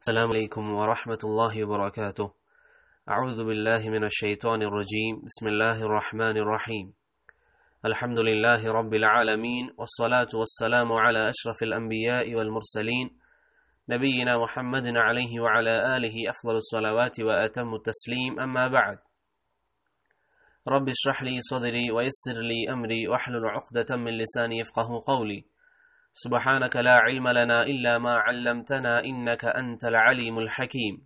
السلام عليكم ورحمة الله وبركاته أعوذ بالله من الشيطان الرجيم بسم الله الرحمن الرحيم الحمد لله رب العالمين والصلاة والسلام على أشرف الأنبياء والمرسلين نبينا محمد عليه وعلى آله أفضل الصلوات وأتم التسليم أما بعد رب اشرح لي صدري ويسر لي أمري واحلل عقدة من لساني يفقه قولي سبحانك لا علم لنا إلا ما علمتنا إنك أنت العليم الحكيم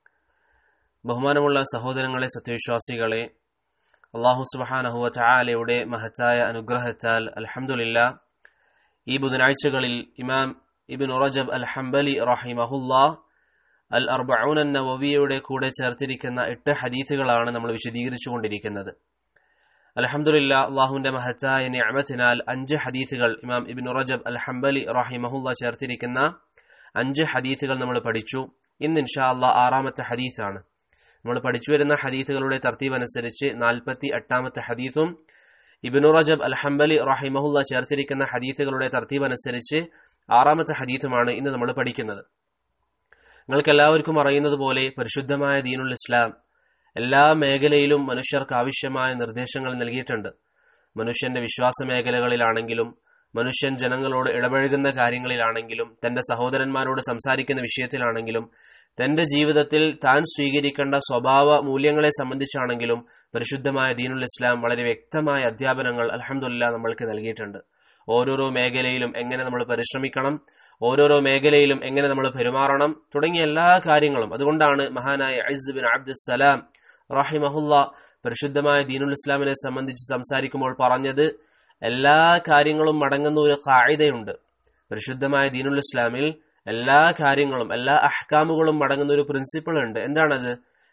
ബഹുമാനമുള്ള സഹോദരങ്ങളെ സത്യവിശ്വാസികളെ അള്ളാഹു സുബഹാനഹുവ ചായാലയുടെ മഹത്തായ അനുഗ്രഹത്താൽ അൽഹംദുലില്ല ഈ ബുധനാഴ്ചകളിൽ ഇമാം ഇബിൻ റജബ് അൽ ഹംബലി റഹിമഹുല്ലാ അൽ അർബഊൻ നവവിയുടെ കൂടെ ചേർത്തിരിക്കുന്ന എട്ട് ഹദീസുകളാണ് നമ്മൾ വിശദീകരിച്ചുകൊണ്ടിരിക്കുന്നത് അലഹമുല്ല അള്ളാഹുവിന്റെ മഹത്തായ നിയമത്തിനാൽ അഞ്ച് ഹദീസുകൾ ഇമാം ഇബിൻ റജബ് അൽ ഹംബലി റഹിമഹുല്ല ചേർത്തിരിക്കുന്ന അഞ്ച് ഹദീസുകൾ നമ്മൾ പഠിച്ചു ഇന്ന് ഇൻഷാ അള്ളാഹ് ആറാമത്തെ ഹദീസാണ് നമ്മൾ പഠിച്ചു വരുന്ന ഹദീസുകളുടെ തർത്തീബ് അനുസരിച്ച് നാൽപ്പത്തി എട്ടാമത്തെ ഹദീസും ഇബിനു റജബ് അൽ ഹംബലി റഹിമഹുല്ല ചേർത്തിരിക്കുന്ന ഹദീസുകളുടെ തർത്തീബ് അനുസരിച്ച് ആറാമത്തെ ഹദീസുമാണ് ഇന്ന് നമ്മൾ പഠിക്കുന്നത് നിങ്ങൾക്ക് എല്ലാവർക്കും അറിയുന്നത് പോലെ പരിശുദ്ധമായ ദീനുൽ ഇസ്ലാം എല്ലാ മേഖലയിലും മനുഷ്യർക്ക് ആവശ്യമായ നിർദ്ദേശങ്ങൾ നൽകിയിട്ടുണ്ട് മനുഷ്യന്റെ വിശ്വാസ മേഖലകളിലാണെങ്കിലും മനുഷ്യൻ ജനങ്ങളോട് ഇടപഴകുന്ന കാര്യങ്ങളിലാണെങ്കിലും തന്റെ സഹോദരന്മാരോട് സംസാരിക്കുന്ന വിഷയത്തിലാണെങ്കിലും തന്റെ ജീവിതത്തിൽ താൻ സ്വീകരിക്കേണ്ട സ്വഭാവ മൂല്യങ്ങളെ സംബന്ധിച്ചാണെങ്കിലും പരിശുദ്ധമായ ദീനുൽ ഇസ്ലാം വളരെ വ്യക്തമായ അധ്യാപനങ്ങൾ അലഹമുല്ല നമ്മൾക്ക് നൽകിയിട്ടുണ്ട് ഓരോരോ മേഖലയിലും എങ്ങനെ നമ്മൾ പരിശ്രമിക്കണം ഓരോരോ മേഖലയിലും എങ്ങനെ നമ്മൾ പെരുമാറണം തുടങ്ങിയ എല്ലാ കാര്യങ്ങളും അതുകൊണ്ടാണ് മഹാനായ ഐസ് ബിൻ അബ്ദുസലാം റഹിമഹുല്ല പരിശുദ്ധമായ ദീനുൽ ഇസ്ലാമിനെ സംബന്ധിച്ച് സംസാരിക്കുമ്പോൾ പറഞ്ഞത് എല്ലാ കാര്യങ്ങളും മടങ്ങുന്ന ഒരു കായികയുണ്ട് പരിശുദ്ധമായ ദീനുൽ ഇസ്ലാമിൽ എല്ലാ കാര്യങ്ങളും എല്ലാ അഹ്കാമുകളും മടങ്ങുന്ന ഒരു പ്രിൻസിപ്പിൾ ഉണ്ട് എന്താണത്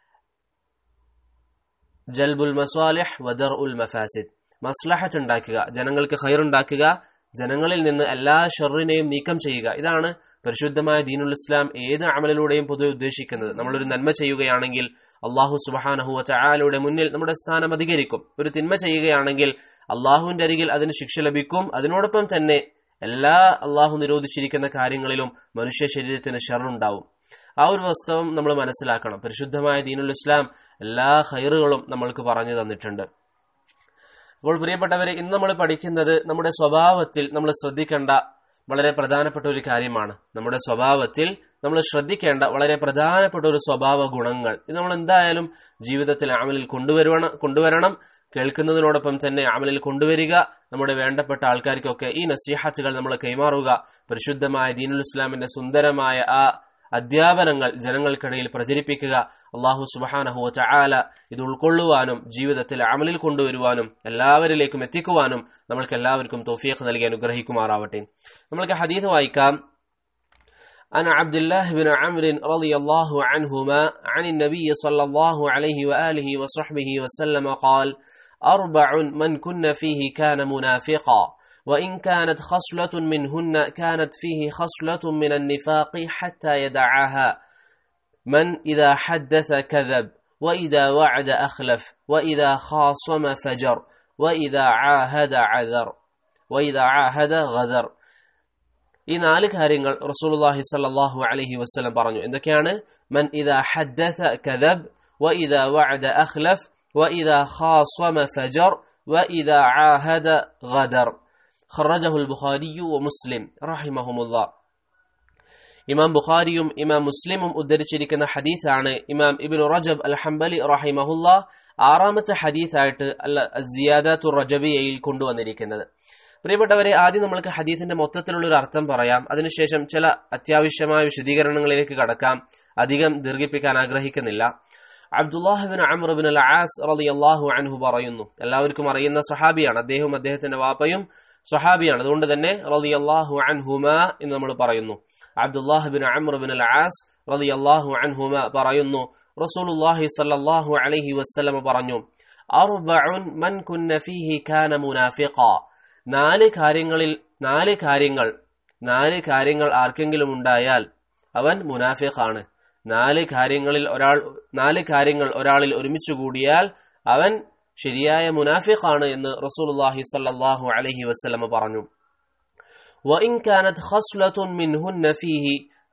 ജൽബുൽ മസ്വാലിഹ് വദർ ഉൽ മഫാസിദ് മസ്ലഹത്ത് ഉണ്ടാക്കുക ജനങ്ങൾക്ക് ഖൈറുണ്ടാക്കുക ജനങ്ങളിൽ നിന്ന് എല്ലാ ഷെറിനെയും നീക്കം ചെയ്യുക ഇതാണ് പരിശുദ്ധമായ ദീനുൽ ഇസ്ലാം ഏത് അമലിലൂടെയും പൊതുവെ ഉദ്ദേശിക്കുന്നത് നമ്മളൊരു നന്മ ചെയ്യുകയാണെങ്കിൽ അള്ളാഹു സുബാനഹുവ ചായാലയുടെ മുന്നിൽ നമ്മുടെ സ്ഥാനം അധികരിക്കും ഒരു തിന്മ ചെയ്യുകയാണെങ്കിൽ അള്ളാഹുവിന്റെ അരികിൽ അതിന് ശിക്ഷ ലഭിക്കും അതിനോടൊപ്പം തന്നെ എല്ലാ അള്ളാഹു നിരോധിച്ചിരിക്കുന്ന കാര്യങ്ങളിലും മനുഷ്യ ശരീരത്തിന് ഷെറുണ്ടാവും ആ ഒരു വാസ്തവം നമ്മൾ മനസ്സിലാക്കണം പരിശുദ്ധമായ ദീനുൽ ഇസ്ലാം എല്ലാ ഹൈറുകളും നമ്മൾക്ക് പറഞ്ഞു തന്നിട്ടുണ്ട് അപ്പോൾ പ്രിയപ്പെട്ടവരെ ഇന്ന് നമ്മൾ പഠിക്കുന്നത് നമ്മുടെ സ്വഭാവത്തിൽ നമ്മൾ ശ്രദ്ധിക്കേണ്ട വളരെ പ്രധാനപ്പെട്ട ഒരു കാര്യമാണ് നമ്മുടെ സ്വഭാവത്തിൽ നമ്മൾ ശ്രദ്ധിക്കേണ്ട വളരെ പ്രധാനപ്പെട്ട ഒരു സ്വഭാവ ഗുണങ്ങൾ ഇത് നമ്മൾ എന്തായാലും ജീവിതത്തിൽ അമലിൽ കൊണ്ടുവരണം കൊണ്ടുവരണം കേൾക്കുന്നതിനോടൊപ്പം തന്നെ അമലിൽ കൊണ്ടുവരിക നമ്മുടെ വേണ്ടപ്പെട്ട ആൾക്കാർക്കൊക്കെ ഈ നസീഹത്തുകൾ നമ്മൾ കൈമാറുക പരിശുദ്ധമായ ദീനുൽ ഇസ്ലാമിന്റെ സുന്ദരമായ ആ അധ്യാപനങ്ങൾ ജനങ്ങൾക്കിടയിൽ പ്രചരിപ്പിക്കുക അള്ളാഹു സുബാനഹുവ ചായാല ഇത് ഉൾക്കൊള്ളുവാനും ജീവിതത്തിൽ അമലിൽ കൊണ്ടുവരുവാനും എല്ലാവരിലേക്കും എത്തിക്കുവാനും നമ്മൾക്ക് എല്ലാവർക്കും തോഫിയഖ് നൽകി അനുഗ്രഹിക്കുമാറാവട്ടെ നമ്മൾക്ക് ഹദീസ് വായിക്കാം عن عبد الله بن عمرو رضي الله عنهما عن النبي صلى الله عليه وآله وصحبه وسلم قال أربع من كن فيه كان منافقا وإن كانت خصلة منهن كانت فيه خصلة من النفاق حتى يدعاها من إذا حدث كذب وإذا وعد أخلف وإذا خاصم فجر وإذا عاهد عذر وإذا عاهد غدر ഈ നാല് കാര്യങ്ങൾ റസൂലുള്ളാഹി സ്വല്ലല്ലാഹു അലൈഹി വസല്ലം പറഞ്ഞു എന്തൊക്കെയാണ് മൻ ഇദാ ഹദ്ദസ കദബ് വഇദാ വഅദ അഖ്ലഫ് വഇദാ ഖാസമ ഫജർ വഇദാ ആഹദ ഗദർ ഖറജഹു البخاري ومسلم റഹിമഹുമുല്ലാ ഇമാം ബുഖാരിയും ഇമാം മുസ്ലിമും ഉദ്ധരിച്ചിരിക്കുന്ന ഹദീസാണ് ഇമാം ഇബ്നു റജബ് അൽ ഹംബലി റഹിമഹുല്ല ആറാമത്തെ ഹദീസായിട്ട് അല്ല സിയാദത്തു റജബിയയിൽ കൊണ്ടുവന്നിരിക്കുന്നത് പ്രിയപ്പെട്ടവരെ ആദ്യം നമ്മൾക്ക് ഹദീസിന്റെ മൊത്തത്തിലുള്ള ഒരു അർത്ഥം പറയാം അതിനുശേഷം ചില അത്യാവശ്യമായ വിശദീകരണങ്ങളിലേക്ക് കടക്കാം അധികം ദീർഘിപ്പിക്കാൻ ആഗ്രഹിക്കുന്നില്ല അബ്ദുല്ലാഹിബിൻ അമർബിൻ അൽ ആസ് റളിയല്ലാഹു അൻഹു പറയുന്നു എല്ലാവർക്കും അറിയുന്ന സഹാബിയാണ് അദ്ദേഹവും അദ്ദേഹത്തിന്റെ വാപ്പയും സഹാബിയാണ് അതുകൊണ്ട് തന്നെ റളിയല്ലാഹു അൻഹുമ എന്ന് നമ്മൾ പറയുന്നു അബ്ദുല്ലാഹിബിൻ അമർബിൻ അൽ ആസ് റളിയല്ലാഹു അൻഹുമ പറയുന്നു റസൂലുള്ളാഹി സ്വല്ലല്ലാഹു അലൈഹി വസല്ലം പറഞ്ഞു അർബഉൻ മൻ കുന്ന ഫീഹി കാന മുനാഫിഖാ നാല് കാര്യങ്ങളിൽ നാല് കാര്യങ്ങൾ നാല് കാര്യങ്ങൾ ആർക്കെങ്കിലും ഉണ്ടായാൽ അവൻ മുനാഫിഖാണ് നാല് കാര്യങ്ങളിൽ ഒരാൾ നാല് കാര്യങ്ങൾ ഒരാളിൽ ഒരുമിച്ച് കൂടിയാൽ അവൻ ശരിയായ മുനാഫിഖാണ് എന്ന് റസൂലുള്ളാഹി സ്വല്ലല്ലാഹു അലൈഹി വസല്ലമ പറഞ്ഞു وإن كانت خصلة منهن فيه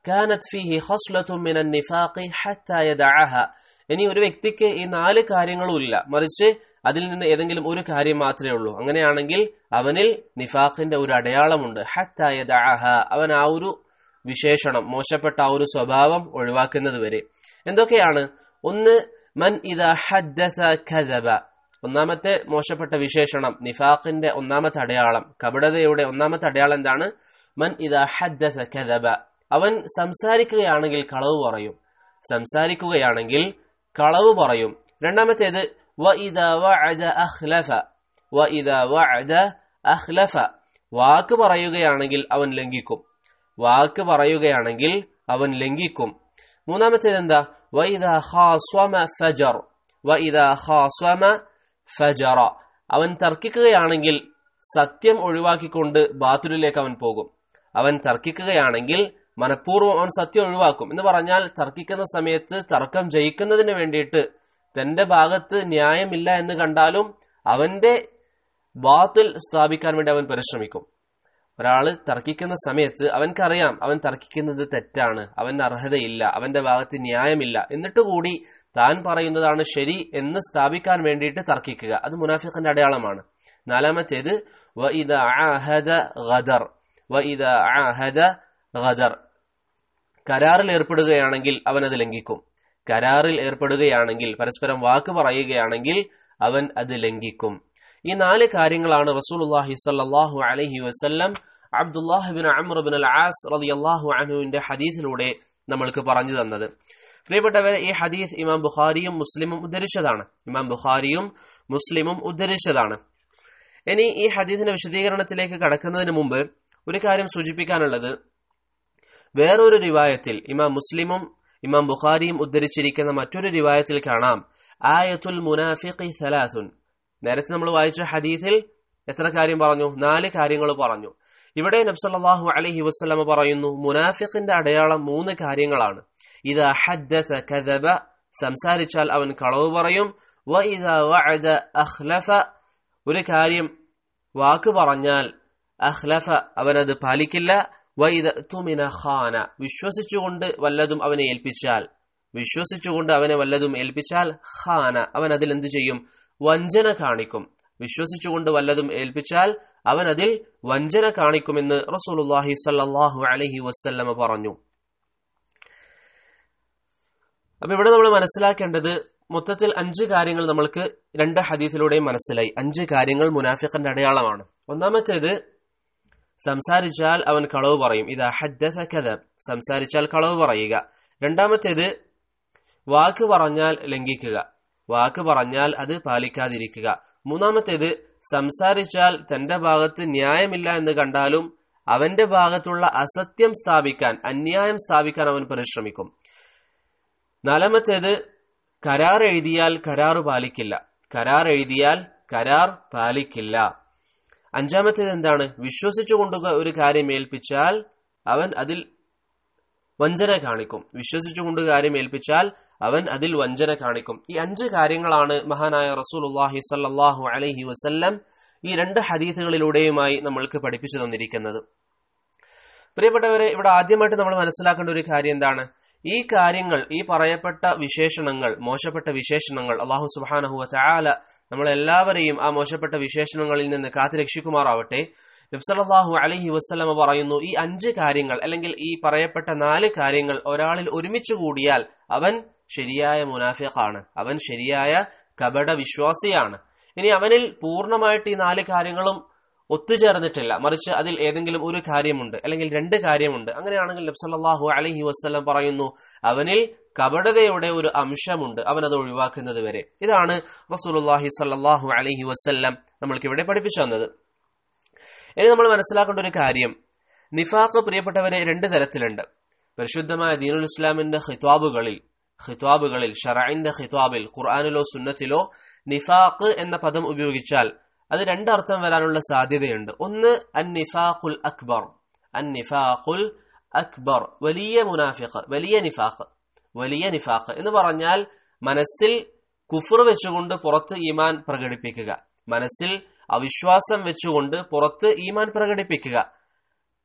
كانت فيه خصلة من النفاق حتى يدعها ഇനി ഒരു വ്യക്തിക്ക് ഈ നാല് കാര്യങ്ങളും ഇല്ല മറിച്ച് അതിൽ നിന്ന് ഏതെങ്കിലും ഒരു കാര്യം മാത്രമേ ഉള്ളൂ അങ്ങനെയാണെങ്കിൽ അവനിൽ നിഫാഖിന്റെ ഒരു അടയാളമുണ്ട് ഹത്തായ ദഅഹ അവൻ ആ ഒരു വിശേഷണം മോശപ്പെട്ട ആ ഒരു സ്വഭാവം ഒഴിവാക്കുന്നത് വരെ എന്തൊക്കെയാണ് ഒന്ന് മൻ ഇദ ഹദ്ദസ കദബ ഒന്നാമത്തെ മോശപ്പെട്ട വിശേഷണം നിഫാഖിന്റെ ഒന്നാമത്തെ അടയാളം കപടതയുടെ ഒന്നാമത്തെ അടയാളം എന്താണ് മൻ ഇദ ഹദ്ദസ കദബ അവൻ സംസാരിക്കുകയാണെങ്കിൽ കളവ് പറയും സംസാരിക്കുകയാണെങ്കിൽ കളവ് പറയും രണ്ടാമത്തേത് വ ഇദ വഅദ അഖ്ലഫ വ ഇദ വഅദ അഖ്ലഫ വാക്ക് പറയുകയാണെങ്കിൽ അവൻ ലംഘിക്കും വാക്ക് പറയുകയാണെങ്കിൽ അവൻ ലംഘിക്കും മൂന്നാമത്തേത് എന്താ വ ഇദ ഖാസ്വമ ഫജർ വ ഇദ ഖാസ്വമ ഫജറ അവൻ തർക്കിക്കുകയാണെങ്കിൽ സത്യം ഒഴിവാക്കിക്കൊണ്ട് ബാത്തുലിലേക്ക് അവൻ പോകും അവൻ തർക്കിക്കുകയാണെങ്കിൽ മനഃപൂർവ്വം അവൻ സത്യം ഒഴിവാക്കും എന്ന് പറഞ്ഞാൽ തർക്കിക്കുന്ന സമയത്ത് തർക്കം ജയിക്കുന്നതിന് വേണ്ടിയിട്ട് തന്റെ ഭാഗത്ത് ന്യായമില്ല എന്ന് കണ്ടാലും അവന്റെ ബാത്തിൽ സ്ഥാപിക്കാൻ വേണ്ടി അവൻ പരിശ്രമിക്കും ഒരാള് തർക്കിക്കുന്ന സമയത്ത് അവൻക്കറിയാം അവൻ തർക്കിക്കുന്നത് തെറ്റാണ് അവന് അർഹതയില്ല അവന്റെ ഭാഗത്ത് ന്യായമില്ല എന്നിട്ട് കൂടി താൻ പറയുന്നതാണ് ശരി എന്ന് സ്ഥാപിക്കാൻ വേണ്ടിയിട്ട് തർക്കിക്കുക അത് മുനാഫിഖിന്റെ അടയാളമാണ് നാലാമത്തേത് വ ഇദ ആഹദ ഗദർ വ ഇദ ആഹദ ഗദർ കരാറിൽ ഏർപ്പെടുകയാണെങ്കിൽ അവൻ അത് ലംഘിക്കും കരാറിൽ ഏർപ്പെടുകയാണെങ്കിൽ പരസ്പരം വാക്ക് പറയുകയാണെങ്കിൽ അവൻ അത് ലംഘിക്കും ഈ നാല് കാര്യങ്ങളാണ് റസൂലുള്ളാഹി സ്വല്ലല്ലാഹു അലൈഹി വസല്ലം Abdullah bin Amr bin al As റളിയല്ലാഹു അൻഹുവിന്റെ ഹദീസിലൂടെ നമ്മൾക്ക് പറഞ്ഞു തന്നത് പ്രിയപ്പെട്ടവരെ ഈ ഹദീസ് ഇമാം ബുഖാരിയും മുസ്ലിമും ഉദ്ധരിച്ചതാണ് ഇമാം ബുഖാരിയും മുസ്ലിമും ഉദ്ധരിച്ചതാണ് ഇനി ഈ ഹദീസിന്റെ വിശദീകരണത്തിലേക്ക് കടക്കുന്നതിന് മുമ്പ് ഒരു കാര്യം സൂചിപ്പിക്കാനുള്ളത് വേറൊരു റിവായത്തിൽ ഇമാം മുസ്ലിമും ഇമാം ബുഖാരിയും ഉദ്ധരിച്ചിരിക്കുന്ന മറ്റൊരു റിവായത്തിൽ കാണാം ആയത്തുൽ മുനാഫിഖി സലാസുൻ നേരത്തെ നമ്മൾ വായിച്ച ഹദീസിൽ എത്ര കാര്യം പറഞ്ഞു നാല് കാര്യങ്ങൾ പറഞ്ഞു ഇവിടെ നബ്സല്ലാഹു അലഹി വസ്ലമ പറയുന്നു മുനാഫിഖിന്റെ അടയാളം മൂന്ന് കാര്യങ്ങളാണ് ഇത് ഹദ്ദസ കദബ സംസാരിച്ചാൽ അവൻ കളവ് പറയും വ ഇദ വഅദ അഖ്ലഫ ഒരു കാര്യം വാക്ക് പറഞ്ഞാൽ അഖ്ലഫ അവനത് പാലിക്കില്ല വ ഇദ തുമിന ഖാന വിശ്വസിച്ചുകൊണ്ട് വല്ലതും അവനെ ഏൽപ്പിച്ചാൽ വിശ്വസിച്ചുകൊണ്ട് അവനെ വല്ലതും ഏൽപ്പിച്ചാൽ ഖാന അവൻ അതിൽ എന്ത് ചെയ്യും വഞ്ചന കാണിക്കും വിശ്വസിച്ചുകൊണ്ട് വല്ലതും ഏൽപ്പിച്ചാൽ അവൻ അതിൽ വഞ്ചന കാണിക്കുമെന്ന് റസൂലുള്ളാഹി സല്ലല്ലാഹു അലൈഹി വസല്ലമ പറഞ്ഞു അപ്പൊ ഇവിടെ നമ്മൾ മനസ്സിലാക്കേണ്ടത് മൊത്തത്തിൽ അഞ്ച് കാര്യങ്ങൾ നമ്മൾക്ക് രണ്ട് ഹദീസിലൂടെയും മനസ്സിലായി അഞ്ച് കാര്യങ്ങൾ മുനാഫിഖിന്റെ അടയാളമാണ് ഒന്നാമത്തേത് സംസാരിച്ചാൽ അവൻ കളവ് പറയും ഇത് ഹദ്ദസ കദബ് സംസാരിച്ചാൽ കളവ് പറയുക രണ്ടാമത്തേത് വാക്ക് പറഞ്ഞാൽ ലംഘിക്കുക വാക്ക് പറഞ്ഞാൽ അത് പാലിക്കാതിരിക്കുക മൂന്നാമത്തേത് സംസാരിച്ചാൽ തന്റെ ഭാഗത്ത് ന്യായമില്ല എന്ന് കണ്ടാലും അവന്റെ ഭാഗത്തുള്ള അസത്യം സ്ഥാപിക്കാൻ അന്യായം സ്ഥാപിക്കാൻ അവൻ പരിശ്രമിക്കും നാലാമത്തേത് കരാർ എഴുതിയാൽ കരാർ പാലിക്കില്ല കരാർ എഴുതിയാൽ കരാർ പാലിക്കില്ല അഞ്ചാമത്തേത് എന്താണ് വിശ്വസിച്ചുകൊണ്ട് ഒരു കാര്യം ഏൽപ്പിച്ചാൽ അവൻ അതിൽ വഞ്ചന കാണിക്കും വിശ്വസിച്ചുകൊണ്ട് കാര്യം ഏൽപ്പിച്ചാൽ അവൻ അതിൽ വഞ്ചന കാണിക്കും ഈ അഞ്ച് കാര്യങ്ങളാണ് മഹാനായ റസൂലുള്ളാഹി സല്ലല്ലാഹു അലൈഹി വസല്ലം ഈ രണ്ട് ഹദീസുകളിലൂടെയുമായി നമ്മൾക്ക് പഠിപ്പിച്ചു തന്നിരിക്കുന്നത് പ്രിയപ്പെട്ടവരെ ഇവിടെ ആദ്യമായിട്ട് നമ്മൾ മനസ്സിലാക്കേണ്ട ഒരു കാര്യം എന്താണ് ഈ കാര്യങ്ങൾ ഈ പറയപ്പെട്ട വിശേഷണങ്ങൾ മോശപ്പെട്ട വിശേഷണങ്ങൾ അള്ളാഹു സുബാനഹു ചാല നമ്മളെല്ലാവരെയും ആ മോശപ്പെട്ട വിശേഷണങ്ങളിൽ നിന്ന് കാത്തുരക്ഷിക്കുമാറാവട്ടെ നബ്സല്ലാഹു അലഹി വസ്ലമ പറയുന്നു ഈ അഞ്ച് കാര്യങ്ങൾ അല്ലെങ്കിൽ ഈ പറയപ്പെട്ട നാല് കാര്യങ്ങൾ ഒരാളിൽ ഒരുമിച്ച് കൂടിയാൽ അവൻ ശരിയായ മുനാഫിഖാണ് അവൻ ശരിയായ കപട വിശ്വാസിയാണ് ഇനി അവനിൽ പൂർണ്ണമായിട്ട് ഈ നാല് കാര്യങ്ങളും ഒത്തുചേർന്നിട്ടില്ല മറിച്ച് അതിൽ ഏതെങ്കിലും ഒരു കാര്യമുണ്ട് അല്ലെങ്കിൽ രണ്ട് കാര്യമുണ്ട് അങ്ങനെയാണെങ്കിൽ നബ്സല്ലാഹു അലഹി വസ്ലം പറയുന്നു അവനിൽ കപടതയുടെ ഒരു അംശമുണ്ട് അവൻ അത് ഒഴിവാക്കുന്നത് വരെ ഇതാണ് റസൂലുല്ലാഹി സല്ലാഹു അലഹി വസ്ല്ലം നമ്മൾക്ക് ഇവിടെ പഠിപ്പിച്ചു തന്നത് ഇനി നമ്മൾ മനസ്സിലാക്കേണ്ട ഒരു കാര്യം നിഫാഖ് പ്രിയപ്പെട്ടവരെ രണ്ട് തരത്തിലുണ്ട് പരിശുദ്ധമായ ദീനുൽ ഇസ്ലാമിന്റെ ഖിത്വാബുകളിൽ ഖിത്വാബുകളിൽ ഷറൈന്റെ ഖിത്വാബിൽ ഖുർആാനിലോ സുന്നത്തിലോ നിഫാഖ് എന്ന പദം ഉപയോഗിച്ചാൽ അത് രണ്ടർത്ഥം വരാനുള്ള സാധ്യതയുണ്ട് ഒന്ന് അൻ നിഫാഖുൽ അക്ബർ അൻ നിഫാഖുൽ അക്ബർ വലിയ മുനാഫിഖ് വലിയ നിഫാഖ് വലിയ നിഫാഖ് എന്ന് പറഞ്ഞാൽ മനസ്സിൽ കുഫർ വെച്ചുകൊണ്ട് പുറത്ത് ഈമാൻ പ്രകടിപ്പിക്കുക മനസ്സിൽ അവിശ്വാസം വെച്ചുകൊണ്ട് പുറത്ത് ഈമാൻ പ്രകടിപ്പിക്കുക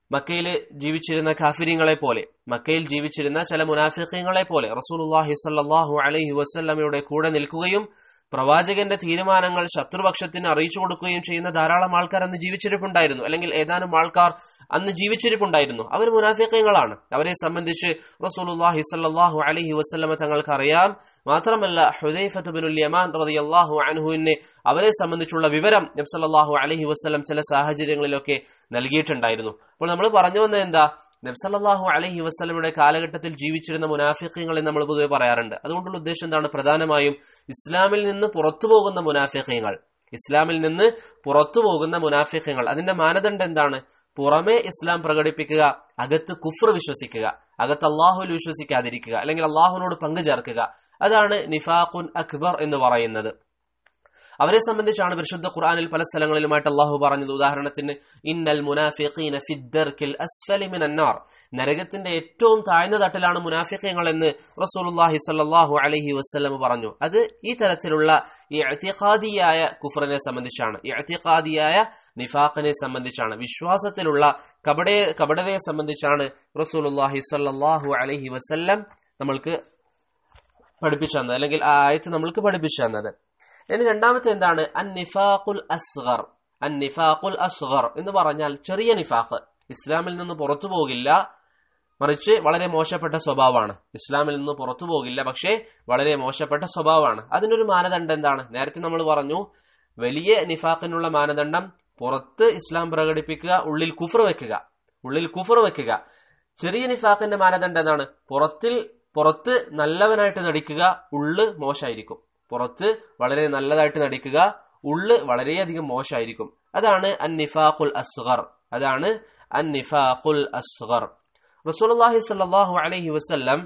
മക്കയിൽ ജീവിച്ചിരുന്ന കാഫിര്യങ്ങളെ പോലെ മക്കയിൽ ജീവിച്ചിരുന്ന ചില മുനാഫിഖ്യങ്ങളെ പോലെ റസൂലുള്ളാഹി സ്വല്ലല്ലാഹു അലൈഹി വസല്ലമയുടെ കൂടെ നിൽക്കുകയും പ്രവാചകന്റെ തീരുമാനങ്ങൾ ശത്രുപക്ഷത്തിന് അറിയിച്ചു കൊടുക്കുകയും ചെയ്യുന്ന ധാരാളം ആൾക്കാർ അന്ന് ജീവിച്ചിരിപ്പുണ്ടായിരുന്നു അല്ലെങ്കിൽ ഏതാനും ആൾക്കാർ അന്ന് ജീവിച്ചിരിപ്പുണ്ടായിരുന്നു അവർ മുനാഫിഖ്യങ്ങളാണ് അവരെ സംബന്ധിച്ച് റസൂലുള്ളാഹി സ്വല്ലല്ലാഹു അലൈഹി വസല്ലമ തങ്ങൾക്ക് അറിയാം മാത്രമല്ല ഹുദൈഫത്ത് ബിനുൽ യമാൻ റളിയല്ലാഹു അൻഹുവിനെ അവരെ സംബന്ധിച്ചുള്ള വിവരം നബി സല്ലല്ലാഹു അലൈഹി വസല്ലം ചില സാഹചര്യങ്ങളിലൊക്കെ നൽകിയിട്ടുണ്ടായിരുന്നു അപ്പോൾ നമ്മൾ പറഞ്ഞു വന്നത് എന്താ നബ്സല്ലാഹു അലഹി വസ്ലമയുടെ കാലഘട്ടത്തിൽ ജീവിച്ചിരുന്ന മുനാഫിഖ്യങ്ങളെ നമ്മൾ പൊതുവെ പറയാറുണ്ട് അതുകൊണ്ടുള്ള ഉദ്ദേശം എന്താണ് പ്രധാനമായും ഇസ്ലാമിൽ നിന്ന് പുറത്തു പോകുന്ന മുനാഫിഖ്യങ്ങൾ ഇസ്ലാമിൽ നിന്ന് പുറത്തു പോകുന്ന മുനാഫിഖ്യങ്ങൾ അതിന്റെ മാനദണ്ഡം എന്താണ് പുറമെ ഇസ്ലാം പ്രകടിപ്പിക്കുക അകത്ത് കുഫർ വിശ്വസിക്കുക അകത്ത് അള്ളാഹുവിൽ വിശ്വസിക്കാതിരിക്കുക അല്ലെങ്കിൽ അള്ളാഹുവിനോട് പങ്കു ചേർക്കുക അതാണ് നിഫാഖുൻ അക്ബർ എന്ന് പറയുന്നത് അവരെ സംബന്ധിച്ചാണ് പരിശുദ്ധ ഖുർആനിൽ പല സ്ഥലങ്ങളിലുമായിട്ട് അള്ളാഹു പറഞ്ഞത് ഉദാഹരണത്തിന് ഇന്നൽ മുനാഫിഖീന ഫിദ്ദർക്കിൽ അസ്ഫലി മിനന്നാർ നരകത്തിന്റെ ഏറ്റവും താഴ്ന്ന തട്ടിലാണ് മുനാഫിഖ്യങ്ങൾ എന്ന് റസൂലുള്ളാഹി സ്വല്ലല്ലാഹു അലൈഹി വസല്ലം പറഞ്ഞു അത് ഈ തരത്തിലുള്ള ഈ അത്തിഖാദിയായ കുഫറിനെ സംബന്ധിച്ചാണ് ഈ അത്തിഖാദിയായ നിഫാഖിനെ സംബന്ധിച്ചാണ് വിശ്വാസത്തിലുള്ള കപടയെ കപടതയെ സംബന്ധിച്ചാണ് റസൂലുള്ളാഹി സ്വല്ലല്ലാഹു അലൈഹി വസല്ലം നമ്മൾക്ക് പഠിപ്പിച്ചു തന്നത് അല്ലെങ്കിൽ ആ ആയത്ത് നമ്മൾക്ക് പഠിപ്പിച്ചു തന്നത് ഇനി രണ്ടാമത്തെ എന്താണ് അൻ നിഫാഖുൽ അസ്ഗർ അൻ നിഫാഖുൽ അസ്ഗർ എന്ന് പറഞ്ഞാൽ ചെറിയ നിഫാഖ് ഇസ്ലാമിൽ നിന്ന് പുറത്തു പോകില്ല മറിച്ച് വളരെ മോശപ്പെട്ട സ്വഭാവമാണ് ഇസ്ലാമിൽ നിന്ന് പുറത്തു പോകില്ല പക്ഷേ വളരെ മോശപ്പെട്ട സ്വഭാവമാണ് അതിനൊരു മാനദണ്ഡം എന്താണ് നേരത്തെ നമ്മൾ പറഞ്ഞു വലിയ നിഫാഖിനുള്ള മാനദണ്ഡം പുറത്ത് ഇസ്ലാം പ്രകടിപ്പിക്കുക ഉള്ളിൽ കുഫർ വെക്കുക ഉള്ളിൽ കുഫർ വെക്കുക ചെറിയ നിഫാഖിന്റെ മാനദണ്ഡം എന്താണ് പുറത്തിൽ പുറത്ത് നല്ലവനായിട്ട് നടിക്കുക ഉള്ള് മോശമായിരിക്കും പുറത്ത് വളരെ നല്ലതായിട്ട് നടിക്കുക ഉള്ള് വളരെയധികം മോശമായിരിക്കും അതാണ് അൻ നിഫാഖുൽ അസ്ഗർ അതാണ് അൻ നിഫാഖുൽ അസ്ഗർ റസൂലുള്ളാഹി സ്വല്ലല്ലാഹു അലൈഹി വസല്ലം